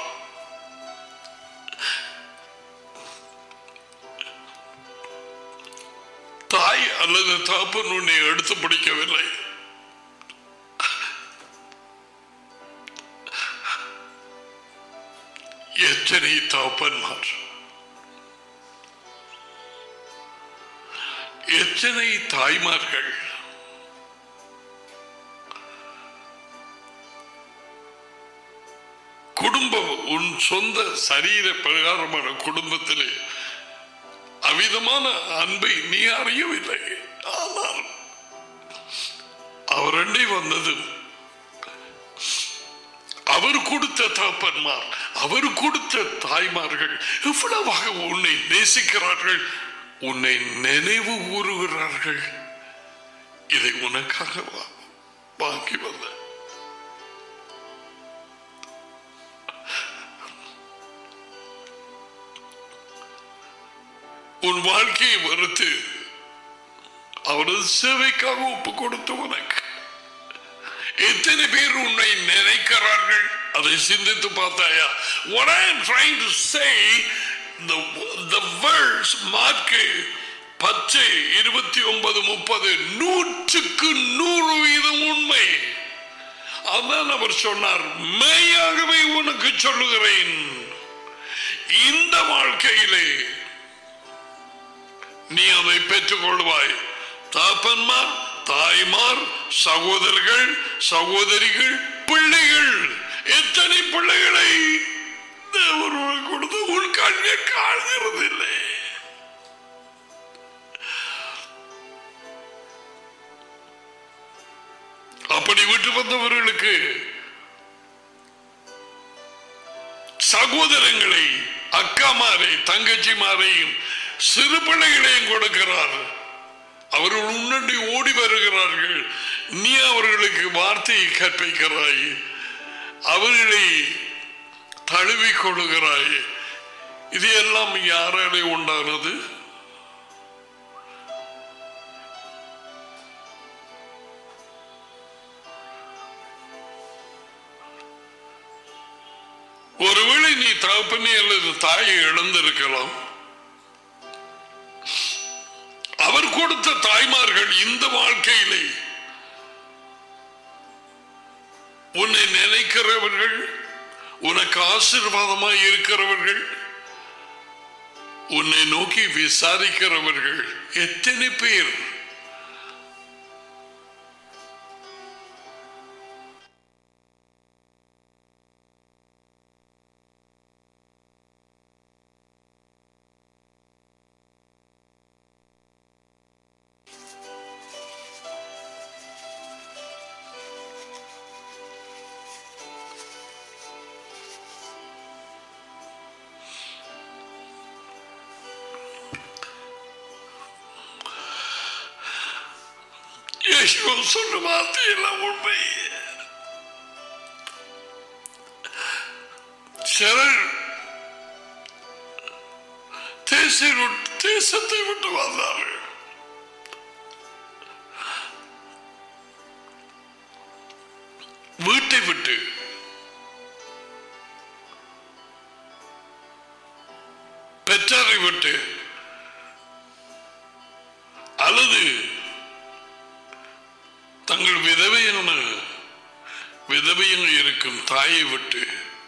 தாய் அல்லது தாப்பன் உன்னை எடுத்து பிடிக்கவில்லை எத்தனை தாப்பன்மார் எத்தனை தாய்மார்கள் குடும்பம் உன் சொந்த சரீர பிரகாரமான குடும்பத்திலே அவிதமான அன்பை நீ அறியவில்லை ஆனால் அவர் அண்டை வந்ததும் அவர் கொடுத்த தகப்பன்மார் அவர் கொடுத்த தாய்மார்கள் எவ்வளவாக உன்னை நேசிக்கிறார்கள் உன்னை நினைவு கூறுகிறார்கள் இதை உனக்காக வா- வாங்கி வந்த உன் வாழ்க்கையை வெறுத்து அவரது சேவைக்காக ஒப்பு கொடுத்து உனக்கு எத்தனை பேர் உன்னை நினைக்கிறார்கள் அதை சிந்தித்து பார்த்தாயா what I am trying to say the the verse Mark பத்து இருபத்தி ஒன்பது முப்பது நூற்றுக்கு நூறு வீதம் உண்மை அதான் அவர் சொன்னார் மெய்யாகவே உனக்கு சொல்லுகிறேன் இந்த வாழ்க்கையிலே நீ அதை பெற்றுக் கொள்வாய் தாப்பன்மார் தாய்மார் சகோதரர்கள் சகோதரிகள் பிள்ளைகள் எத்தனை பிள்ளைகளை தேவன் உனக்கு கொடுத்து உன் கண்கள் காண்கிறதில்லை அப்படி விட்டு வந்தவர்களுக்கு சகோதரங்களை அக்காமாரை தங்கச்சிமாரையும் சிறு பிள்ளைகளையும் கொடுக்கிறார் அவர்கள் உன்னடி ஓடி வருகிறார்கள் நீ அவர்களுக்கு வார்த்தையை கற்பிக்கிறாய் அவர்களை தழுவிக் கொள்கிறாய் இது எல்லாம் யாராலே உண்டானது ஒருவேளை நீ தகப்பனே அல்லது தாயை இழந்திருக்கலாம் அவர் கொடுத்த தாய்மார்கள் இந்த வாழ்க்கையிலே உன்னை நினைக்கிறவர்கள் உனக்கு ஆசீர்வாதமாய் இருக்கிறவர்கள் உன்னை நோக்கி விசாரிக்கிறவர்கள் எத்தனை பேர் இயேசு சொன்ன வார்த்தையெல்லாம் உண்மை சிலர் தேசை விட்டு தேசத்தை விட்டு வந்தார்கள் வீட்டை விட்டு பெற்றாரை விட்டு அல்லது தங்கள் விதவையான விதவையாக இருக்கும் தாயை விட்டு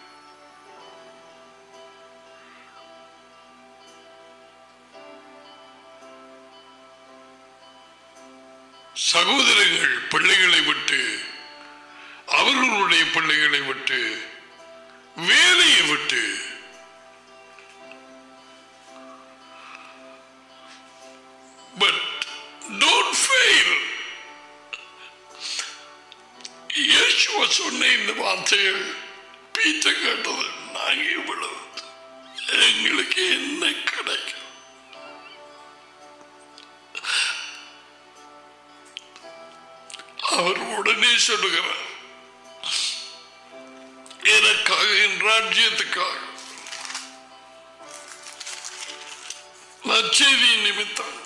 சகோதரர்கள் பிள்ளைகளை விட்டு அவர்களுடைய பிள்ளைகளை விட்டு வேலையை விட்டு பட் டோன்ட் ஃபெயில் இயேசுவ சொன்ன இந்த வார்த்தைகள் பீத்த கேட்டது நாங்க இவ்வளவு எங்களுக்கு என்ன கிடைக்கும் அவர் உடனே சொல்லுகிறார் எனக்காக என் ராஜ்யத்துக்காக நச்செய்தி நிமித்தம்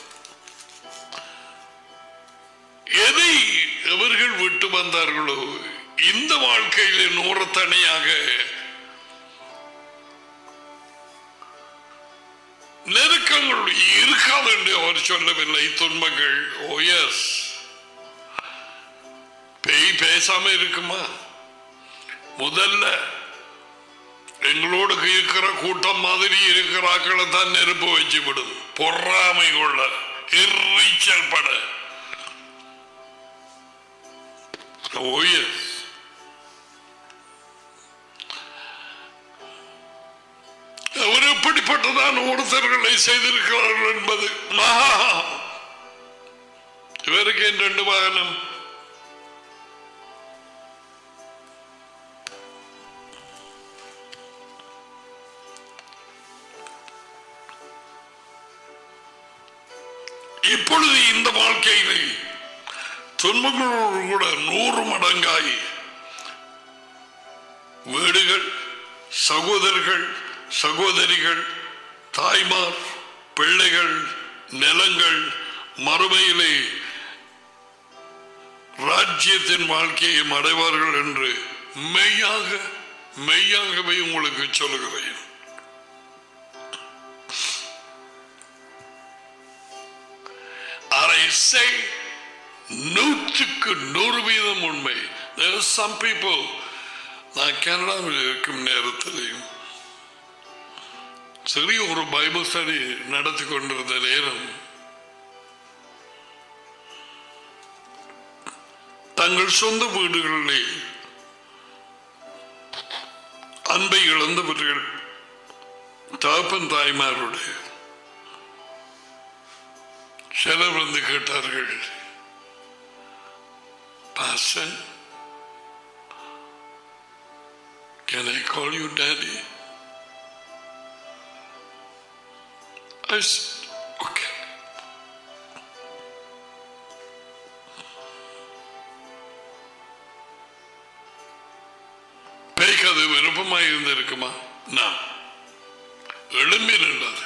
எதை எவர்கள் விட்டு வந்தார்களோ இந்த வாழ்க்கையிலே நூறத்தனியாக நெருக்கங்கள் இருக்காது என்று அவர் சொல்லவில்லை துன்பங்கள் ஓ எஸ் பேய் பேசாம இருக்குமா முதல்ல எங்களோடு இருக்கிற கூட்டம் மாதிரி இருக்கிறாக்களை தான் நெருப்பு வச்சு விடும் பொறாமை கொள்ள எரிச்சல் பட Oh, yes. அவர் எப்படிப்பட்டதான் ஒருத்தர்களை செய்திருக்கிறார்கள் என்பது மகா இவருக்கு என் ரெண்டு வாகனம் இப்பொழுது இந்த வாழ்க்கையிலே துன்பங்களோடு கூட நூறு மடங்காய் வீடுகள் சகோதரர்கள் சகோதரிகள் தாய்மார் பிள்ளைகள் நிலங்கள் மறுமையிலே ராஜ்யத்தின் வாழ்க்கையை அடைவார்கள் என்று மெய்யாக மெய்யாகவே உங்களுக்கு சொல்லுகிறேன் அதை செய் நூற்றுக்கு நூறு வீதம் உண்மை There are some people நான் கனடாவில் இருக்கும் நேரத்திலையும் சிறிய ஒரு பைபிள் ஸ்டடி நடத்தி கொண்டிருந்த நேரம் தங்கள் சொந்த வீடுகளிலே அன்பை இழந்தவர்கள் தகப்பன் தாய்மாருடைய சிலர் வந்து கேட்டார்கள் Pastor, can I call you daddy? I said, okay. பேய்க்கு அது விருப்பமாக இருந்திருக்குமா நான் எழும்பி நின்றது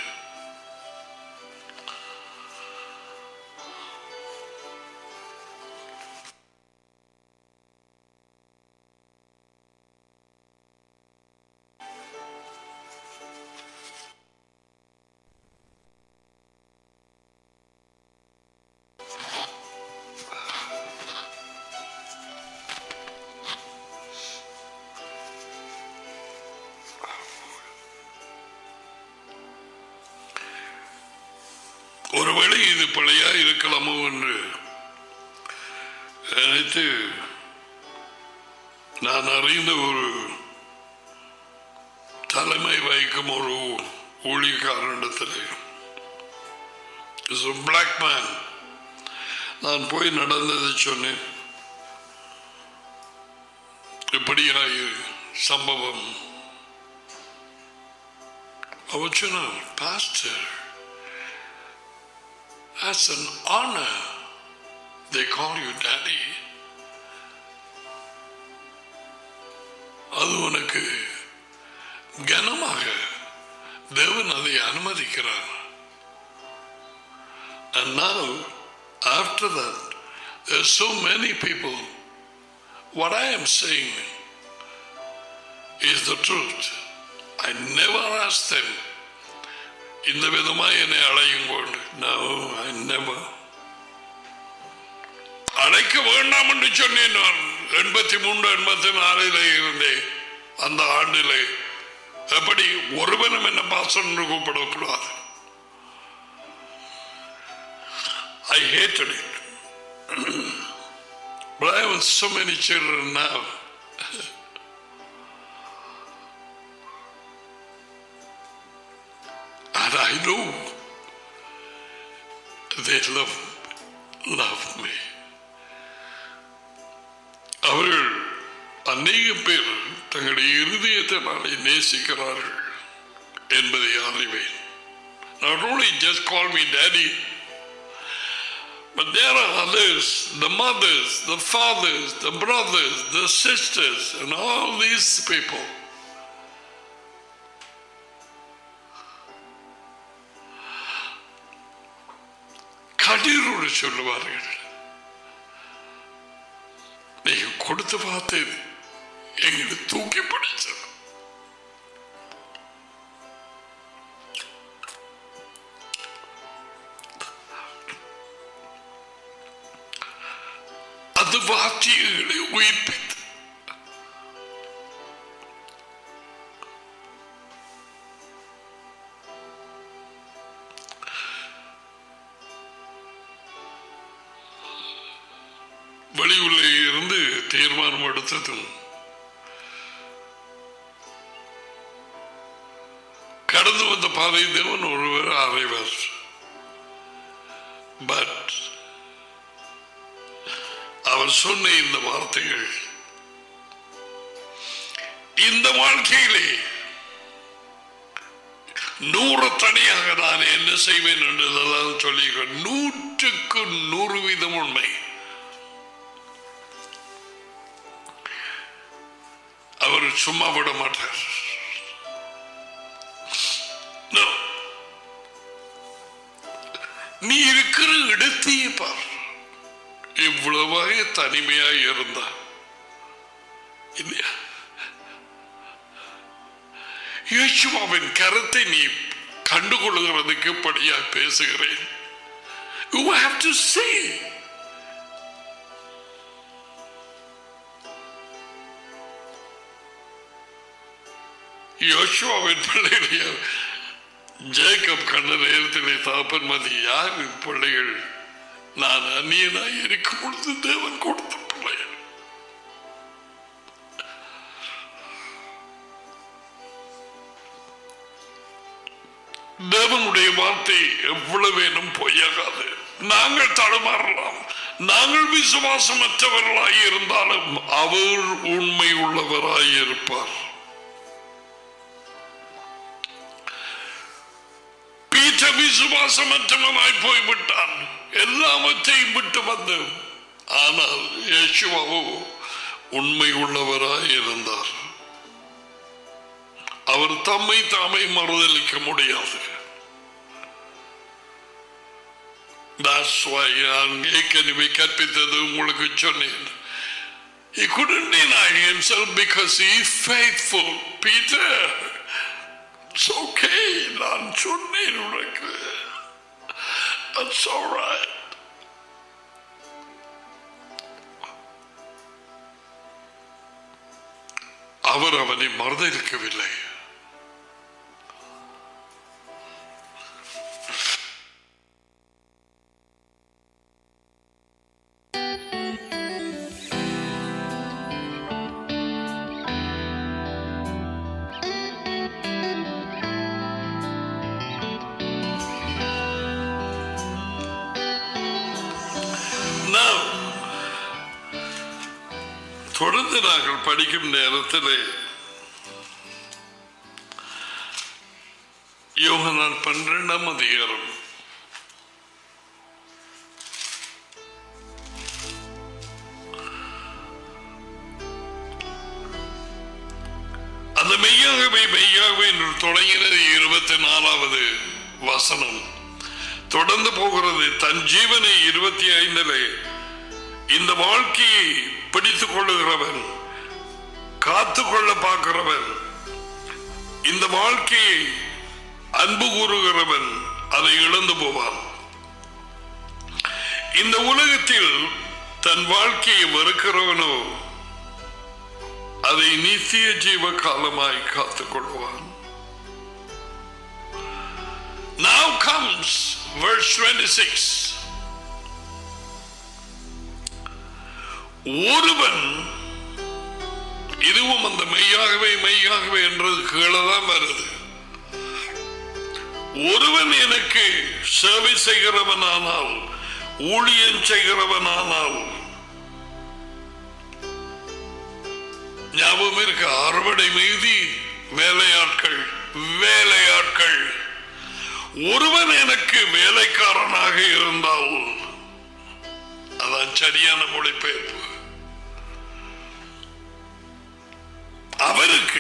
ஒருவேளை இது பிழையா இருக்கலாமோ என்று நினைத்து நான் அறிந்த ஒரு தலைமை வைக்கும் ஒரு ஊழியக்காரனிடத்தில் பிளாக் மேன் நான் போய் நடந்ததை சொன்னேன் இப்படியாய் சம்பவம் அவர் சொன்னார் pastor That's an honor. They call you daddy. அது உனக்கு கனமாக தேவன் அதை அனுமதிக்கிறார் And now, after that, there's so many people. What I am saying is the truth. I never asked them இந்த விதமாய் என்னை அழையும் கொண்டு No, I never. அழைக்க வேண்டாம் என்று சொன்னேன் நான் எண்பத்தி மூன்று எண்பத்தி நாலில இருந்தேன் அந்த ஆண்டிலே எப்படி ஒருவனும் என்ன பாசம் என்று கூப்பிடக்கூடாது I hated it. but I have so many children now. and I know they love, love me. அவர்கள் அநேக பேர் தங்களுடைய இருதயத்தினாலே நேசிக்கிறார்கள் என்பதை அறிவேன் Not only just call me daddy, but there are others, the mothers, the fathers, the brothers, the sisters, and all these people. கடிரோடு சொல்லுவார்கள் நீங்க கொடுத்து பார்த்து எங்களை தூக்கி பிடிச்சது அது வார்த்தைகளை உயிர்ப்பித்து வெளியுள்ளே இருந்து தீர்மானம் எடுத்ததும் கடந்து வந்த பாதை தேவன் ஒருவர் அறிவர் பட் அவர் சொன்ன இந்த வார்த்தைகள் இந்த வாழ்க்கையிலே நூறு தனியாக நான் என்ன செய்வேன் என்றுதான் சொல்லி நூற்றுக்கு நூறு வீதம் உண்மை அவர் சும்மா விட மாட்டார் No. நீ இருக்கிற இடத்தையே பார் இவ்வளவாக தனிமையாய் இருந்தா இல்லையா இயேசுவாவின் கருத்தை நீ கண்டுகொள்கிறதுக்கு படியா பேசுகிறேன் You have to see. யோசுவாவின் பிள்ளைகளைய ஜேக்கப் கண்ட நேரத்திலே தாப்பன் மதி யார் பிள்ளைகள் நான் அந்நியனாய் இருக்கும் பொழுது தேவன் கொடுத்த பிள்ளைகள் தேவனுடைய வார்த்தை எவ்வளவு வேணும் பொய்யாகாது நாங்கள் தடுமாறலாம் நாங்கள் விசுவாசமற்றவர்களாய் இருந்தாலும் அவர் உண்மை உள்ளவராய் இருப்பார் பீட்ட விசுவாசமற்றவனாய் போய்விட்டான் எல்லாவற்றையும் விட்டு வந்து ஆனால் இயேசுவாவோ உண்மை உள்ளவராய் இருந்தார் அவர் தம்மை தாமை மறுதளிக்க முடியாது That's why நான் ஏற்கனவே கற்பித்தது உங்களுக்கு சொன்னேன் He couldn't deny himself because he is faithful. Peter, it's okay. நான் சொன்னேன் உனக்கு That's all right. அவர் அவனை மறுதளிக்கவில்லை Now, தொடர்ந்து நாங்கள் படிக்கும் நேரத்தில் யோகனான் பன்னிரெண்டாம் அதிகாரம் அந்த மெய்யாகவே மெய்யாகவே என்று தொடங்கினது இருபத்தி நாலாவது வசனம் தொடர்ந்து போகிறது தன் ஜீவனை இருபத்தி ஐந்திலே இந்த வாழ்க்கையை பிடித்துக் கொள்ளுகிறவன் காத்து கொள்ள பார்க்கிறவன் இந்த வாழ்க்கையை அன்பு கூறுகிறவன் அதை இழந்து போவான் இந்த உலகத்தில் தன் வாழ்க்கையை வெறுக்கிறவனோ அதை நித்திய ஜீவ காலமாய் காத்துக் கொள்வான் Now comes verse 26. ஒருவன் இதுவும் அந்த மெய்யாகவே மெய்யாகவே என்றது கீழதான் வருது ஒருவன் எனக்கு சேவை செய்கிறவனானால் ஊழியம் செய்கிறவனானால் ஞாபகம் இருக்கு அறுவடை மீதி வேலையாட்கள் வேலையாட்கள் ஒருவன் எனக்கு வேலைக்காரனாக இருந்தால் அதான் சரியான மொழிபெயர்ப்பு அவருக்கு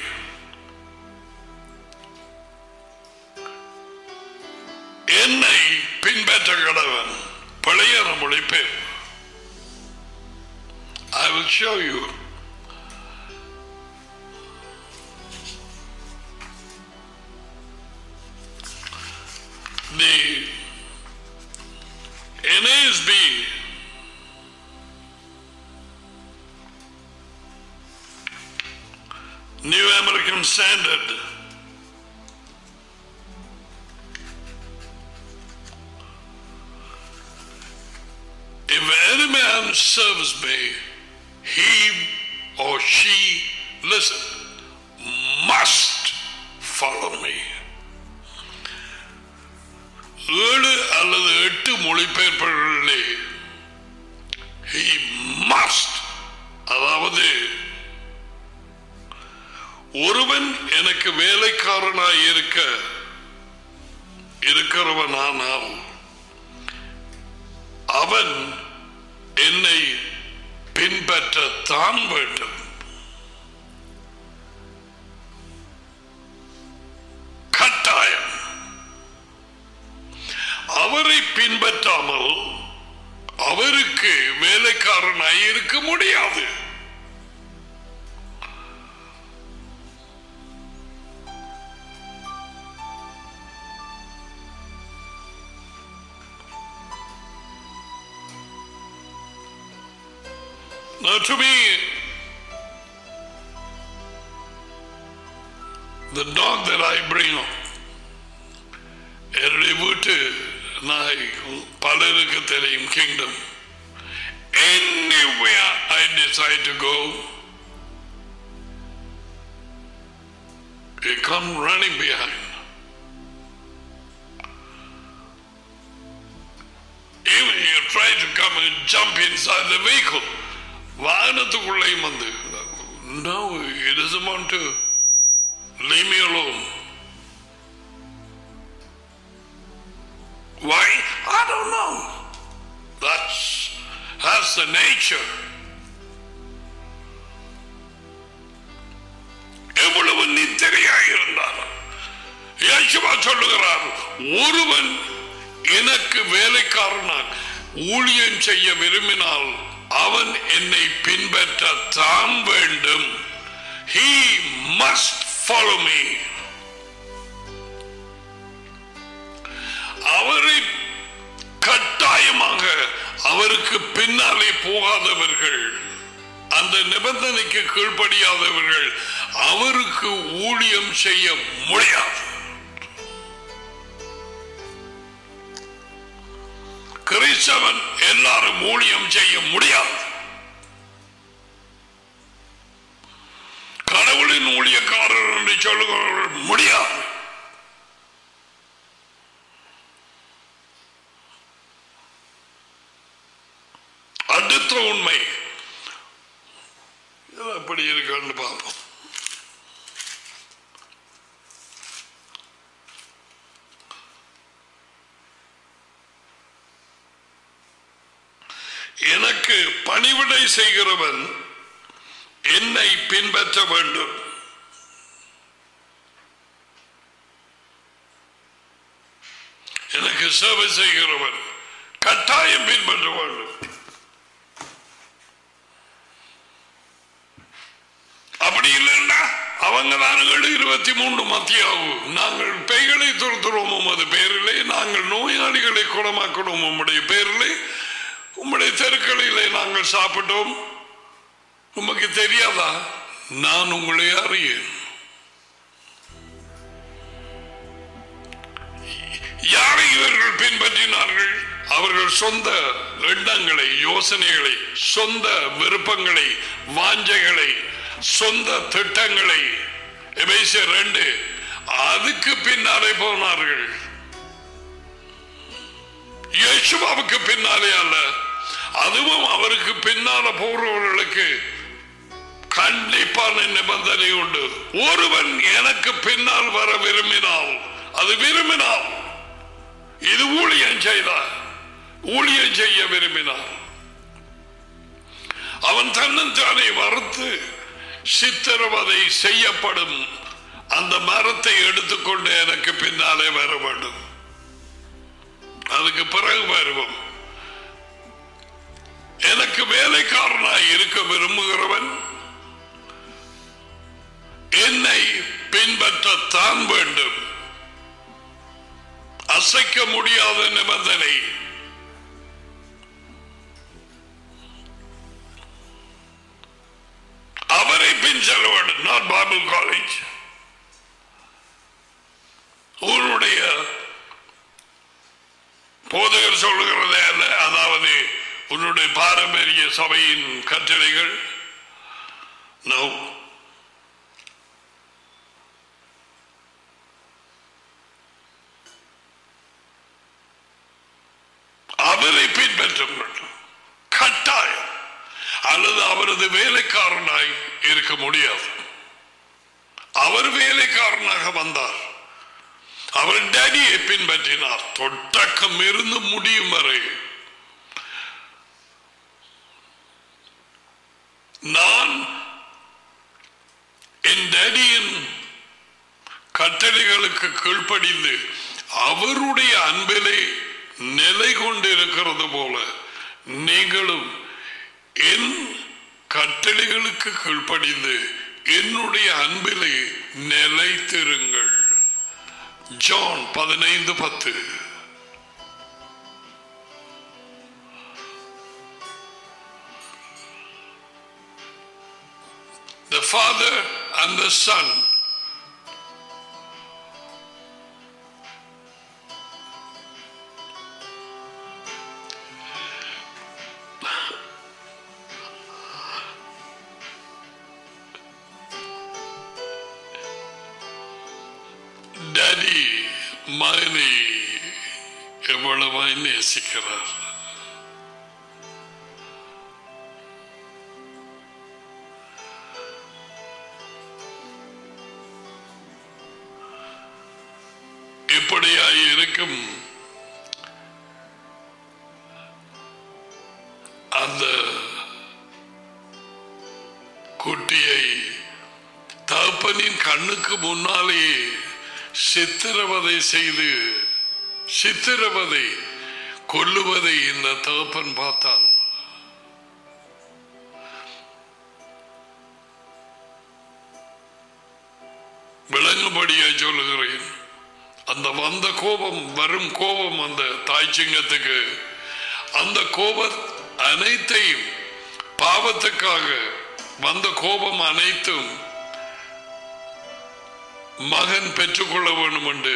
என்னை பின்பற்ற கடவன் பழையான மொழிபெயர்ப்பு I will show you. The NASB New American Standard If any man serves me, he or she, listen, must follow me. ஏழு அல்லது எட்டு மொழிபெயர்ப்புகளிலே he must அதாவது ஒருவன் எனக்கு வேலைக்காரனாய் இருக்க இருக்கிறவனானால் அவன் என்னை பின்பற்றத்தான் வேண்டும் கட்டாயம் அவரை பின்பற்றாமல் அவருக்கு வேலைக்காரனாய் இருக்க முடியாது Now, to me, the dog that I bring up, என்னுடைய வீட்டு நாய் பலருக்கு தெரியும் kingdom anywhere I decide to go, it come running behind. Even you try to come and jump inside the vehicle. வாகனத்துக்குள்ளேயும் வந்து no it doesn't want to leave me alone why I don't know that's that's the nature எவ்வளவு நித்திரையாக இருந்தாலும் யேசுவா சொல்லுகிறார் ஒருவன் எனக்கு வேலைக்காரனாக ஊழியம் செய்ய விரும்பினால் அவன் என்னை பின்பற்றத்தான் வேண்டும் he must follow me அவரை கட்டாயமாக அவருக்கு பின்னாலே போகாதவர்கள் அந்த நிபந்தனைக்கு கீழ்ப்படியாதவர்கள் அவருக்கு ஊழியம் செய்ய முடியாது கிறிஸ்தவன் எல்லாரும் ஊழியம் செய்ய முடியாது கடவுளின் ஊழியக்காரர் என்று சொல்லுகிறவர்கள் முடியாது அடுத்த உண்மை இது எப்படி இருக்குன்னு பார்ப்போம் எனக்கு பணிவிடை செய்கிறவன் என்னை பின்பற்ற வேண்டும் எனக்கு சேவை செய்கிறவன் கட்டாயம் பின்பற்ற வேண்டும் அப்படி இல்லைன்னா அவங்க தானுங்கள் இருபத்தி மூன்று மத்தியாகும் நாங்கள் பேய்களை துரத்துறோம் உமது பேரிலே நாங்கள் நோயாளிகளை குணமாக்கணும் உம்முடைய பேரிலே உம்முடைய தெருக்களிலே நாங்கள் சாப்பிட்டோம் உமக்கு தெரியாதா நான் உங்களை அறியேன் யாரை இவர்கள் பின்பற்றினார்கள் அவர்கள் சொந்த எண்ணங்களை யோசனைகளை சொந்த விருப்பங்களை வாஞ்சைகளை சொந்த திட்டங்களை எபேசியர் ரெண்டு அதுக்கு பின்னாலே போனார்கள் இயேசுவாவுக்கு பின்னாலே அல்ல அதுவும் அவருக்கு பின்னால போறவர்களுக்கு கண்டிப்பான நிபந்தனை உண்டு ஒருவன் எனக்கு பின்னால் வர விரும்பினால் அது விரும்பினால் இது ஊழியம் செய்தார் ஊழியம் செய்ய விரும்பினார் அவன் தன்னந்தானே வறுத்து சித்திரவதை செய்யப்படும் அந்த மரத்தை எடுத்துக்கொண்டு எனக்கு பின்னாலே வர வேண்டும் அதுக்கு பிறகு வருவோம் எனக்கு வேலைக்காரனாய் இருக்க விரும்புகிறவன் என்னை பின்பற்றத்தான் வேண்டும் அசைக்க முடியாத நிபந்தனை அவரை பின் செல்ல வேண்டும் நான் பைபிள் காலேஜ் உன்னுடைய போதகர் சொல்லுகிறதே அல்ல அதாவது உன்னுடைய பாரம்பரிய சபையின் கட்டளைகள் நோ அவரை பின்பற்ற வேண்டும் கட்டாயம் அல்லது அவரது வேலைக்காரனாய் இருக்க முடியாது அவர் வேலைக்காரனாக வந்தார் அவர் டேடியை பின்பற்றினார் தொட்டக்கம் இருந்து முடியும் வரை நான் என் டேடியின் கட்டளைகளுக்கு கீழ்ப்படிந்து அவருடைய அன்பிலே நிலை கொண்டிருக்கிறது போல நீங்களும் என் கட்டளைகளுக்கு கீழ்ப்படிந்து என்னுடைய அன்பிலே நிலைத்திருங்கள் ஜான் பதினைந்து பத்து The Father and the Son daddy மகனை எவ்வளவாய் நேசிக்கிறார் இப்படியாய் இருக்கும் அந்த குட்டியை தகப்பனின் கண்ணுக்கு முன்னாலே சித்திரவதை செய்து சித்திரவதை கொல்லுவதை இந்த தகப்பன் பார்த்தால் விளங்கும்படியா சொல்லுகிறேன் அந்த வந்த கோபம் வரும் கோபம் அந்த தாய் சிங்கத்துக்கு அந்த கோபம் அனைத்தையும் பாவத்துக்காக வந்த கோபம் அனைத்தும் மகன் பெற்றுக்கொள்ள வேண்டும் என்று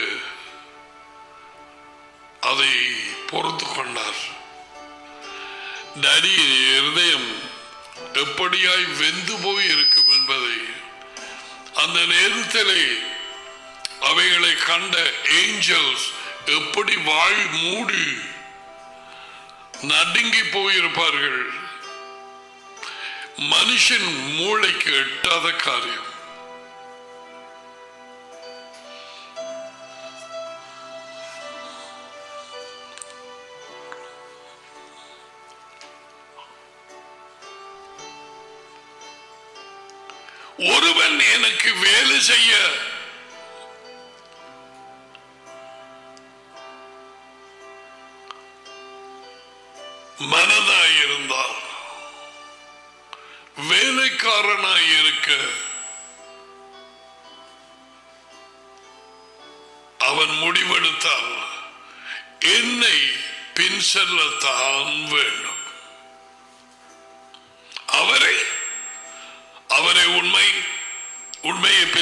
அதை பொறுத்து கொண்டார் டடி இருதயம் எப்படியாய் வெந்து போய் இருக்கும் என்பதை அந்த நேரத்திலே அவைகளை கண்ட ஏஞ்சல்ஸ் எப்படி வாழ் மூடி நடுங்கி போயிருப்பார்கள் மனுஷன் மூளைக்கு எட்டாத காரியம் ஒருவன் எனக்கு வேலை செய்ய மனதாய் இருந்தால் வேலைக்காரனாய் இருக்க அவன் முடிவெடுத்தால் என்னை பின் செல்லத்தான் வேண்டும்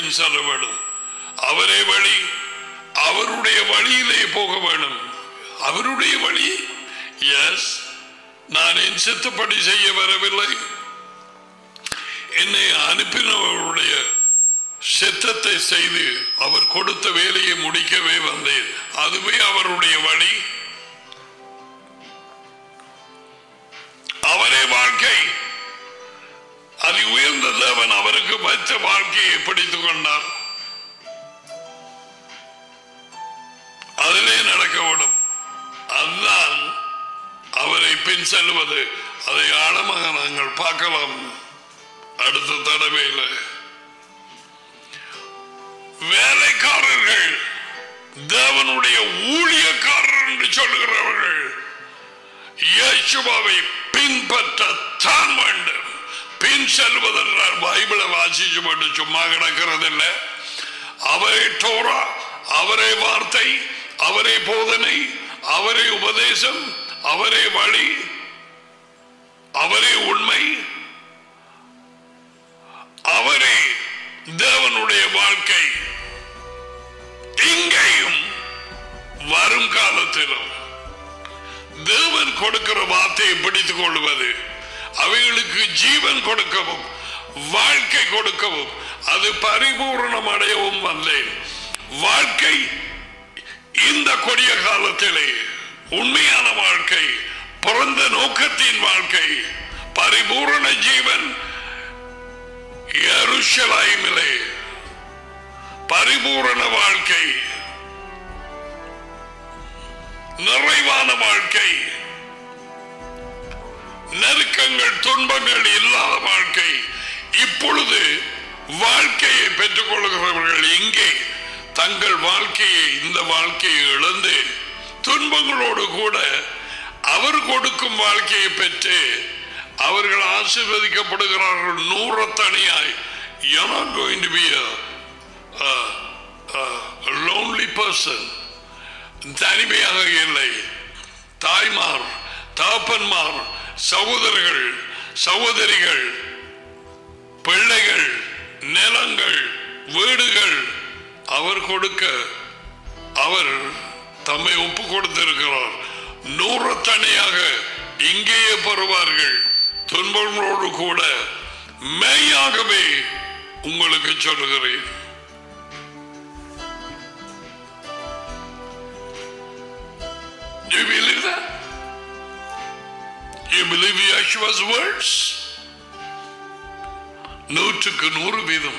பின் செல்ல வேண்டும் அவரே வழி அவருடைய வழியிலே போக வேண்டும் அவருடைய வழி எஸ் நான் என் சித்தப்படி செய்ய வரவில்லை என்னை அனுப்பினவருடைய சித்தத்தை செய்து அவர் கொடுத்த வேலையை முடிக்கவே வந்தேன் அதுவே அவருடைய வழி அவரே வாழ்க்கை அது உயர்ந்த தேவன் அவருக்கு வைத்த வாழ்க்கையை பிடித்துக் கொண்டார் அதிலே நடக்க விடும் அதுதான் அவரை பின் செல்வது அதை ஆழமாக நாங்கள் பார்க்கலாம் அடுத்த தடவையில் வேலைக்காரர்கள் தேவனுடைய ஊழியக்காரர் என்று சொல்லுகிறவர்கள் இயேசுவாவை பின்பற்றத்தான் வேண்டும் பின் செல்வதென்றால் பைபிளை வாசிச்சு போட்டு சும்மா கிடக்கிறதில்லை அவரே டோரா அவரே வார்த்தை அவரே போதனை அவரே உபதேசம் அவரே வழி அவரே உண்மை அவரே தேவனுடைய வாழ்க்கை இங்கேயும் வரும் காலத்திலும் தேவன் கொடுக்கிற வார்த்தையை பிடித்துக் கொள்வது அவைகளுக்கு ஜீவன் கொடுக்கவும் வாழ்க்கை கொடுக்கவும் அது பரிபூர்ணம் அடையவும் வந்தேன் வாழ்க்கை இந்த கொடிய காலத்திலே உண்மையான வாழ்க்கை பிறந்த நோக்கத்தின் வாழ்க்கை பரிபூரண ஜீவன் எருஷலாய்மிலே பரிபூரண வாழ்க்கை நிறைவான வாழ்க்கை நெருக்கங்கள் துன்பங்கள் இல்லாத வாழ்க்கை இப்பொழுது வாழ்க்கையை பெற்றுக் கொள்கிறவர்கள் இங்கே தங்கள் வாழ்க்கையை இந்த வாழ்க்கையை இழந்து துன்பங்களோடு கூட அவர் கொடுக்கும் வாழ்க்கையை பெற்று அவர்கள் ஆசீர்வதிக்கப்படுகிறார்கள் நூறத்தனியாய் you're not going to be a, a, a lonely person தனிமையாக இல்லை தாய்மார் தாப்பன்மார் சகோதரர்கள் சகோதரிகள் பிள்ளைகள் நிலங்கள் வீடுகள் அவர் கொடுக்க அவர் தம்மை ஒப்பு கொடுத்திருக்கிறார் நூறத்தனையாக இங்கேயே பெறுவார்கள் துன்பங்களோடு கூட மெய்யாகவே உங்களுக்கு சொல்லுகிறேன் Do you believe that? You believe Yeshua's words? நூற்றுக்கு நூறு வீதம்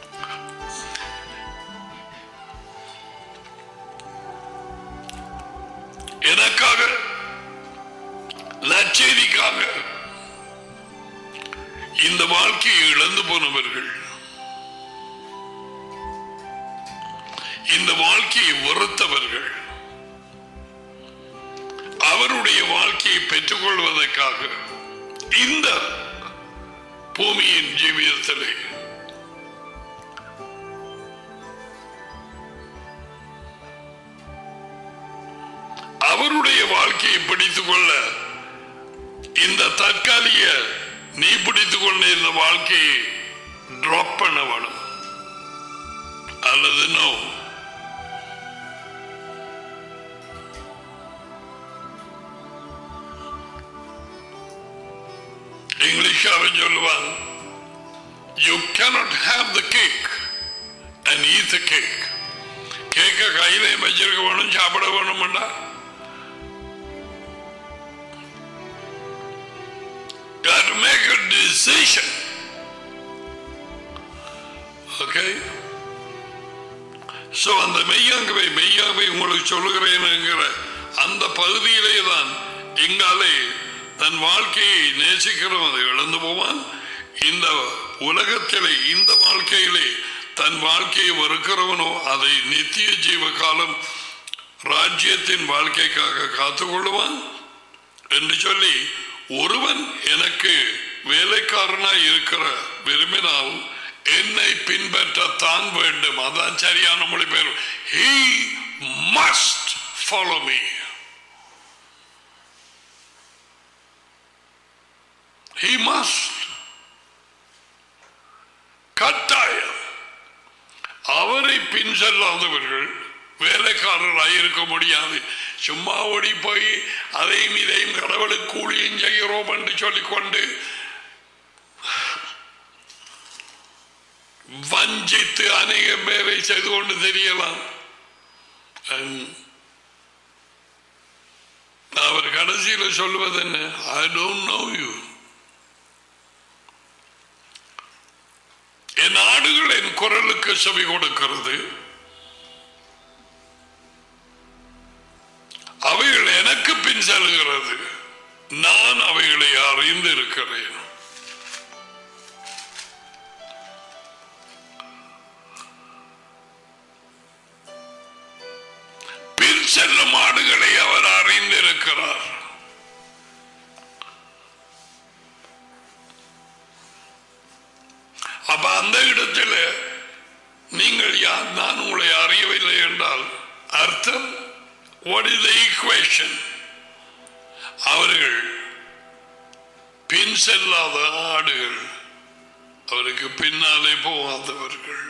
எனக்காக நற்செய்திக்காக இந்த வாழ்க்கையை இழந்து போனவர்கள் இந்த வாழ்க்கையை வெறுத்தவர்கள் அவருடைய வாழ்க்கையை பெற்றுக்கொள்வதற்காக இந்த பூமியின் ஜீவியத்திலே அவருடைய வாழ்க்கையை பிடித்துக் கொள்ள இந்த தற்காலிக நீ பிடித்துக் கொண்ட இந்த வாழ்க்கையை டிராப் பண்ண வேணும் அல்லது நோ இங்கிலீஷ் அவன் சொல்லுவான் you cannot have the cake and eat the cake கேக்க கையில வச்சிருக்க வேணும் சாப்பிட வேணும்டா You have to make a decision. Okay? So அந்த மெய்யாங்கவை மெய்யாகவே உங்களுக்கு சொல்லுகிறேன் அந்த பகுதியிலே தான் இங்காலே தன் வாழ்க்கையை நேசிக்கிறவன் அதை இழந்து போவான் இந்த உலகத்திலே இந்த வாழ்க்கையிலே தன் வாழ்க்கையை வெறுக்கிறவனோ அதை நித்திய ஜீவ காலம் ராஜ்யத்தின் வாழ்க்கைக்காக காத்துக்கொள்ளுவான் என்று சொல்லி ஒருவன் எனக்கு வேலைக்காரனாய் இருக்கிற விரும்பினால் என்னை பின்பற்றத்தான் வேண்டும் அதான் சரியான மொழிபெயர்ப்பு he must follow me he must கட்டாயம் பின் செல்லாதவர்கள் வேலைக்காரராக இருக்க முடியாது சும்மா ஓடி போய் அதையும் இதையும் கடவுளுக்கு கூலியும் செய்கிறோம் என்று சொல்லிக்கொண்டு வஞ்சித்து அநேக பேரை செய்து கொண்டு தெரியலாம் And அவர் கடைசியில் சொல்லுவது என்ன ஐ டோன்ட் நோ யூ என் ஆடுகள் என் குரலுக்கு செவி கொடுக்கிறது அவைகள் எனக்கு பின் செல்கிறது நான் அவைகளை அறிந்து இருக்கிறேன் பின் செல்லும் ஆடுகளை அவர் அறிந்திருக்கிறார் அப்ப அந்த இடத்துல நீங்கள் யார் நான் உங்களை அறியவில்லை என்றால் அர்த்தம் what is the equation அவர்கள் பின் செல்லாத ஆடுகள் அவருக்கு பின்னாலே போகாதவர்கள்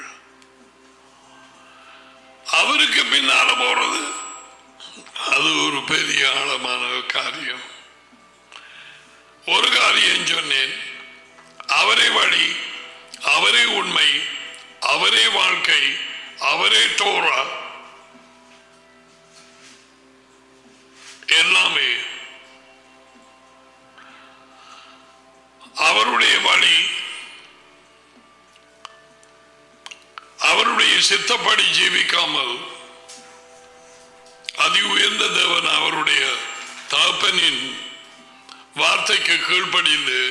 அவருக்கு பின்னால போறது அது ஒரு பெரிய ஆழமான காரியம் ஒரு காரியம் சொன்னேன் அவரே வழி அவரே உண்மை அவரே வாழ்க்கை அவரே தோரா எல்லாமே அவருடைய வழி அவருடைய சித்தப்படி ஜீவிக்காமல் அதி உயர்ந்த தேவன் அவருடைய தகப்பனின் வார்த்தைக்கு கீழ்ப்படிந்து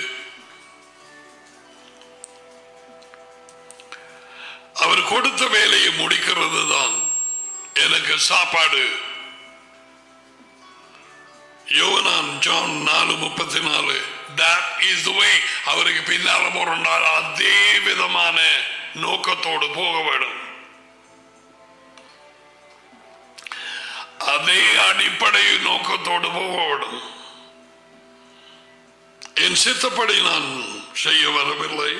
அவர் கொடுத்த வேலையை முடிக்கிறது தான் எனக்கு சாப்பாடு யோவனான் ஜான் நாலு முப்பத்தி நாலு that is the way அவருக்கு பின்னால போறால் அதே விதமான நோக்கத்தோடு போக வேண்டும் அதே அடிப்படை நோக்கத்தோடு போக வேண்டும் என் சித்தப்படி நான் செய்ய வரவில்லை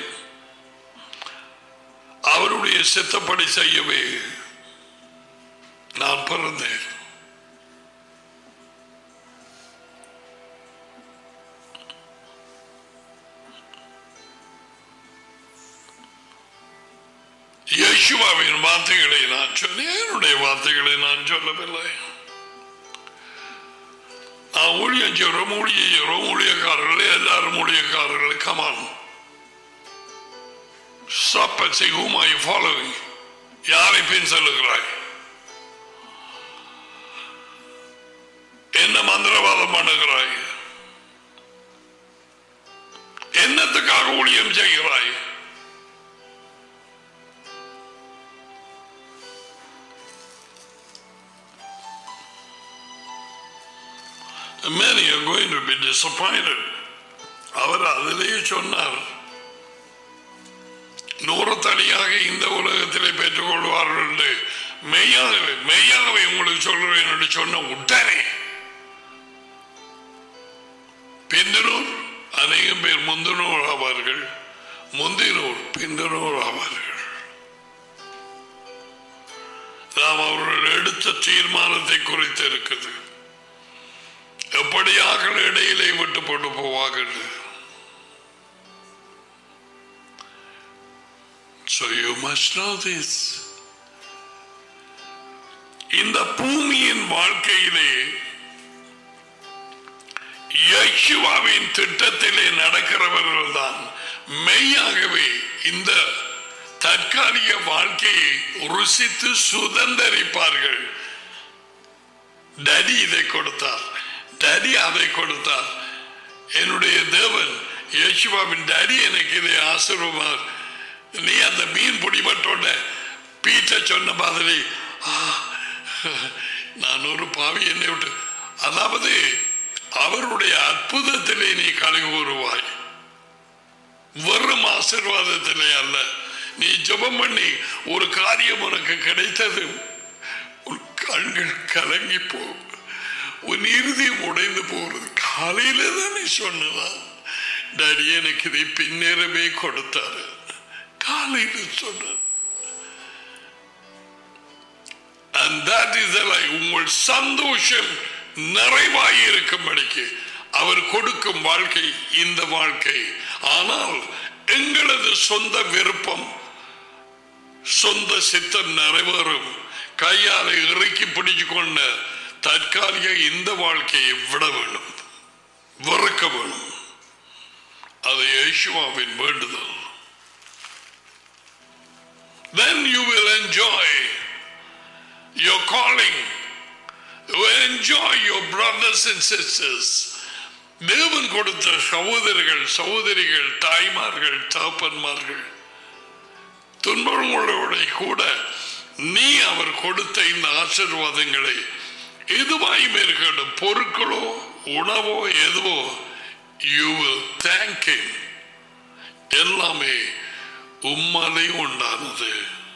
அவருடைய சித்தப்படி செய்யவே நான் பிறந்தேன் யேசுவாவின் வார்த்தைகளை நான் சொன்னேன் என்னுடைய வார்த்தைகளை நான் சொல்லவில்லை நான் ஊழியம் செய்கிறோம் ஊழியம் செய்கிறோம் ஊழியக்காரர்களே எல்லாரும் ஊழியக்காரர்களே come on Stop and say, whom are you following? யாரை பின் செல்லுகிறாய் என்ன மந்திரவாதம் பண்ணுகிறாய் என்னத்துக்காக ஊழியம் செய்கிறாய் Many are going to be disappointed. அவர் அதிலேயே சொன்னார் நூறத்தடியாக இந்த உலகத்திலே பெற்றுக்கொள்வார்கள் என்று மெய்யாகவே மெய்யாகவே உங்களுக்கு சொல்கிறேன் என்று சொன்ன உடனே பிந்தினோர் அநேகம் பேர் முந்தினோர் ஆவார்கள் முந்தினோர் பிந்தினோர் ஆவார்கள் நாம் அவர்கள் எடுத்த தீர்மானத்தை குறித்து இருக்குது எப்படியாக இடையிலே விட்டு போட்டு போவார்கள் So you must know this. இந்த பூமியின் வாழ்க்கையிலே யேசுவாவின் திட்டத்திலே நடக்கிறவர்கள் தான் மெய்யாகவே இந்த தற்காலிக வாழ்க்கையை ருசித்து சுதந்தரிப்பார்கள் டடி இதை கொடுத்தார் டடி அதை கொடுத்தார் என்னுடைய தேவன் யேசுவாவின் டடி எனக்கு இதை ஆசிர்வமார் நீ அந்த மீன் பிடிபட்டோட பீட்ட சொன்ன மாதிரி "ஆ, நான் ஒரு பாவி என்னை விட்டு அதாவது அவருடைய அற்புதத்திலே நீ கலை கூறுவாய் வெறும் ஆசீர்வாதத்திலே அல்ல நீ ஜெபம் பண்ணி ஒரு காரியம் உனக்கு கிடைத்தது உன் கண்கள் கலங்கி போகும் உன் இறுதியம் உடைந்து போறது காலையில தான் நீ சொன்னதா டாடி எனக்கு இதை பின்னேறவே கொடுத்தாரு காலையில சொன்ன and that is the life. உங்கள் சந்தோஷம் நிறைவாய் இருக்கும்படிக்கு அவர் கொடுக்கும் வாழ்க்கை இந்த வாழ்க்கை ஆனால் எங்களது சொந்த விருப்பம் சொந்த சித்தம் நிறைவேறும் கையாலை இறுக்கி பிடிச்சு கொண்ட தற்காலிக இந்த வாழ்க்கையை விட வேண்டும் வெறுக்க வேணும் அது யேசுவாவின் வேண்டுதல் then you will enjoy your calling you will enjoy your brothers and sisters தேவன் கொடுத்த சகோதரர்கள் சகோதரிகள் தாய்மார்கள் தகப்பன்மார்கள் துன்பங்களோட கூட நீ அவர் கொடுத்த இந்த ஆசீர்வாதங்களை எதுவாயும் இருக்கட்டும் பொருட்களோ உணவோ எதுவோ யூ வில் தேங்க் எல்லாமே உம்மாலே உண்டானது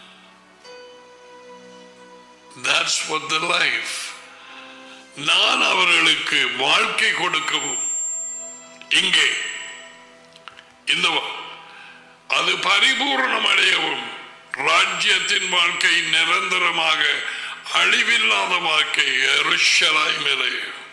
That's what the life. நான் அவர்களுக்கு வாழ்க்கை கொடுக்கவும் இங்கே இந்த வ- அது பரிபூரணம் அடையவும் ராஜ்யத்தின் வாழ்க்கை நிரந்தரமாக அழிவில்லாத வாழ்க்கை எருஷலாய் மேலே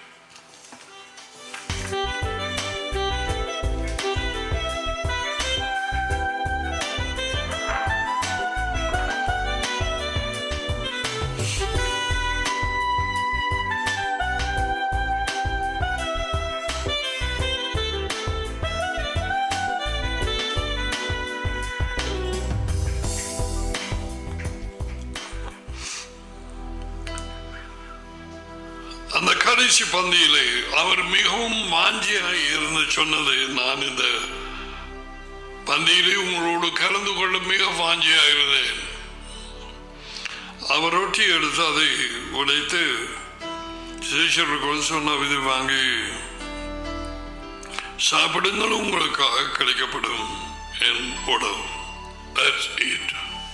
அந்த கடைசி பந்தியிலே அவர் மிகவும் வாஞ்சியாய் இருந்து சொன்னது நான் இந்த பந்தியிலே உங்களோடு கலந்து கொள்ள மிக வாஞ்சியாக இருந்தேன் அவர் ரொட்டி எடுத்து அதை உடைத்து சேஷருக்கு சொன்ன இது வாங்கி சாப்பிடுங்கள் உங்களுக்காக கிடைக்கப்படும் என் உடல் That's it.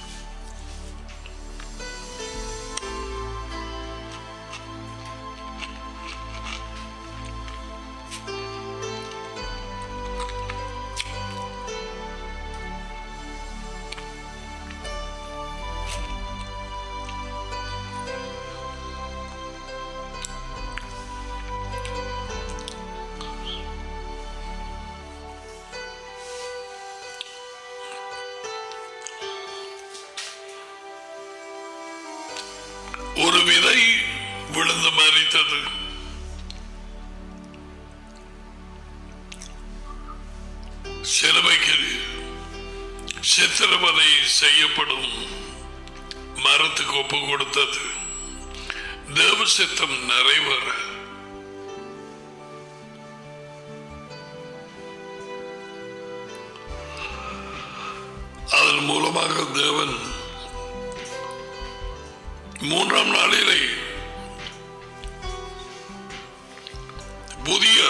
ஒரு விதை விழுந்து மறித்தது சிலுவைக்கு சித்திரவதை செய்யப்படும் மரத்துக்கு ஒப்பு கொடுத்தது தேவ சித்தம் நிறைவேற அதன் மூலமாக தேவன் மூன்றாம் நாளிலே புதிய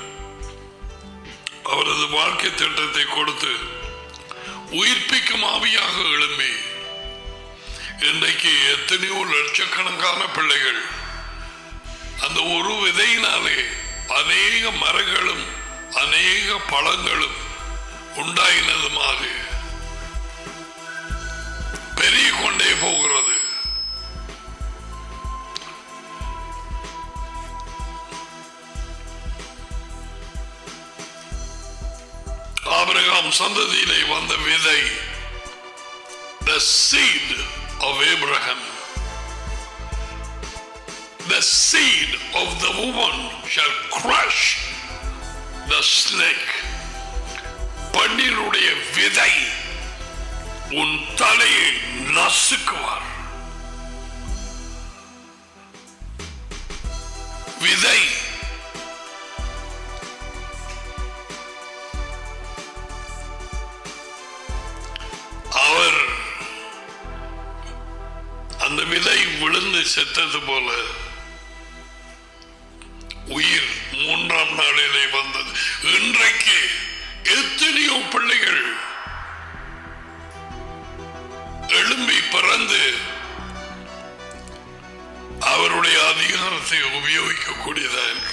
அவரது வாழ்க்கை திட்டத்தை கொடுத்து உயிர்ப்பிக்கும் ஆவியாக எழும்பி இன்றைக்கு எத்தனையோ லட்சக்கணக்கான பிள்ளைகள் அந்த ஒரு விதையினாலே அநேக மரங்களும் அநேக பழங்களும் உண்டாயினதுமாக பெருகிக் கொண்டே போகிறது ஆபிரகாம் சந்ததியிலே வந்த விதை the seed of Abraham the seed of the woman shall crush the snake பன்னீருடைய விதை உன் தலையை நசுக்குவார் விதை அவர் அந்த விதை விழுந்து செத்தது போல உயிர் மூன்றாம் நாளிலே வந்தது இன்றைக்கு எத்தனையோ பிள்ளைகள் எழும்பி பிறந்து அவருடைய அதிகாரத்தை உபயோகிக்கக்கூடியதா இருக்கிறது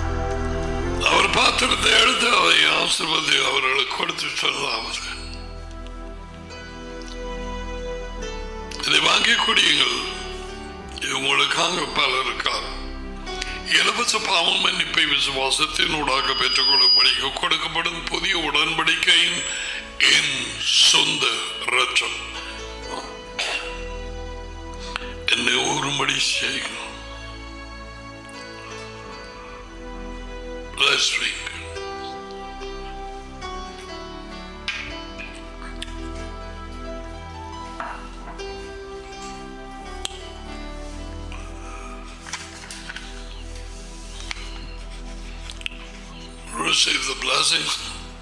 அவர் பாத்திரத்தை எடுத்து அதை ஆசிர்வதி அவர்களுக்கு கொடுத்து சொல்லாமல் வாங்கி குடியுங்கள் இது உங்களுக்காக பலருக்காக இலவச பாவ மன்னிப்பை விசுவாசத்தினூடாக பெற்றுக்கொள்ளும்படி கொடுக்கப்படும் புதிய உடன்படிக்கையின் என் சொந்த ரத்தம் என்னை ஒருபடி செய்யணும் Let's drink. Receive the blessings.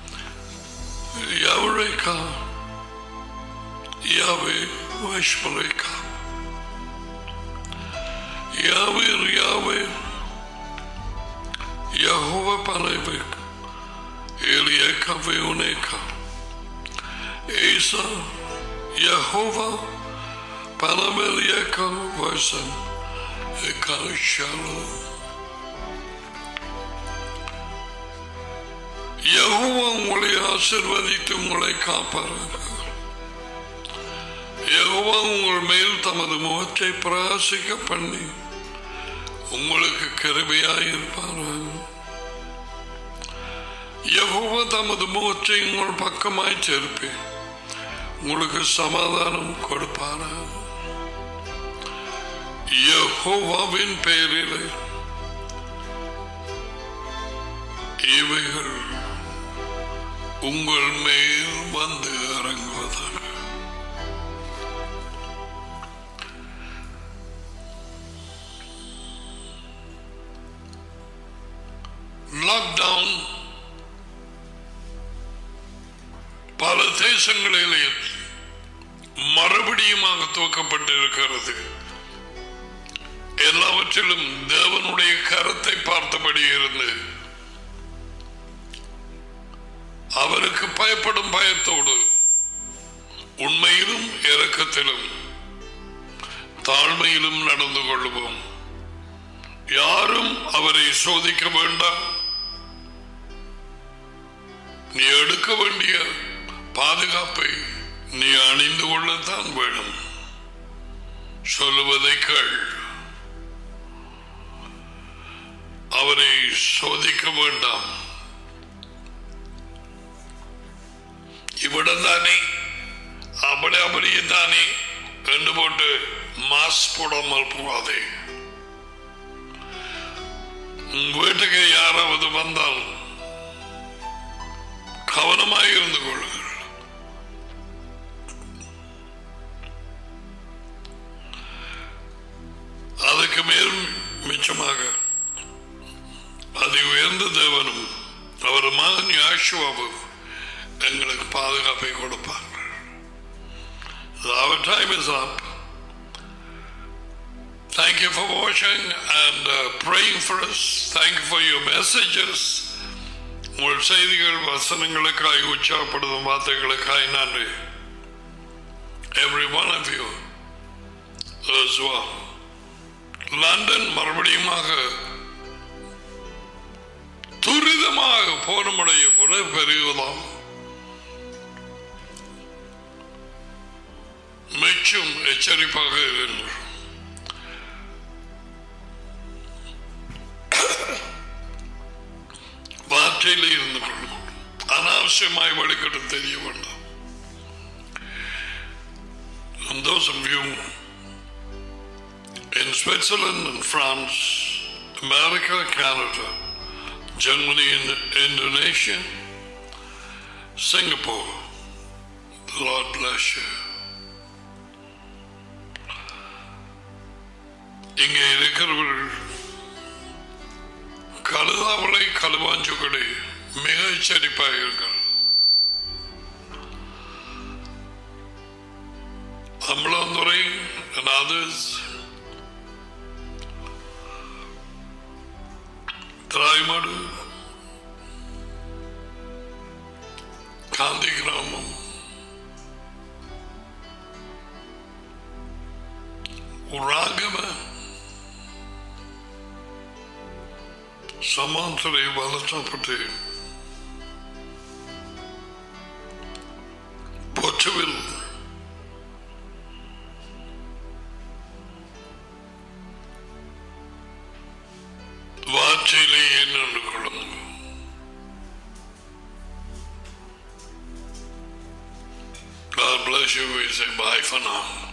Yavreka. Yahweh Vashmareka. Yahweh Yahweh. Yahweh Parevek. Elieka Veoneka. Esa Yehovah Panamelieka Vasan. Eka Shalom. Jehovah உங்களை ஆசிர்வதித்து உங்களை காப்பாராக யெகோவா உங்கள் மேல் தமது முகத்தை பிரகாசிக்க பண்ணி உங்களுக்கு கிருபையாயிருப்பாராக யெகோவா தமது முகத்தை உங்கள் பக்கமாய் திருப்பி உங்களுக்கு சமாதானம் கொடுப்பாராக யெகோவாவின் பெயரிலே இவைகள் உங்கள் மேல் வந்து இறங்குவதாக லாக்டவுன் பல தேசங்களிலே மறுபடியுமாக துவக்கப்பட்டிருக்கிறது எல்லாவற்றிலும் தேவனுடைய கரத்தை பார்த்தபடி இருந்து அவருக்கு பயப்படும் பயத்தோடு உண்மையிலும் இரக்கத்திலும் தாழ்மையிலும் நடந்து கொள்வோம் யாரும் அவரை சோதிக்க வேண்டாம் நீ எடுக்க வேண்டிய பாதுகாப்பை நீ அணிந்து கொள்ளத்தான் வேணும் சொல்லுவதை கேள் அவரை சோதிக்க வேண்டாம் ഇവിടെ தானே അവിടെ അവിടെയും தானே என்று போட்டு மாஸ் போடாமல் போகாதே உங்க வீட்டுக்கு யாராவது வந்தால் கவனமாக இருந்து கொள்ளுங்கள் அதுக்கு மேல் மிச்சமாக அதி உயர்ந்த தேவனும் அவர் மகன் யாஷுவாவும் எங்களுக்கு பாதுகாப்பை கொடுப்பாங்க Our time is up. Thank you for watching and uh, praying for us. Thank you for your messages. உங்கள் செய்திகள் வசனங்களுக்காய் உற்சாகப்படுத்தும் வார்த்தைகளுக்காய் நன்றி every one of you London மறுபடியுமாக துரிதமாக போனமுடைய புற பெருகுதாம் மெச்சும் எச்சரிப்பாக இருந்தோம் வார்த்தையில் இருந்து கொள்ளும் அனாவசியமாய் வழிகட்டு தெரிய வேண்டாம் And those of you in Switzerland and France, America, Canada, Germany and Indonesia, Singapore, the Lord bless you. இங்கே இருக்கிறவர்கள் கழுதாவளை கழுவாஞ்சுகளை மிக எச்சரிப்பாயிருங்கள் அம்பலாந்துறை and others திராய்மடு காந்தி கிராமம் உராகம சமாந்தரை வளர்த்தப்பட்டு பொச்சுவில் bless you. We say bye for now.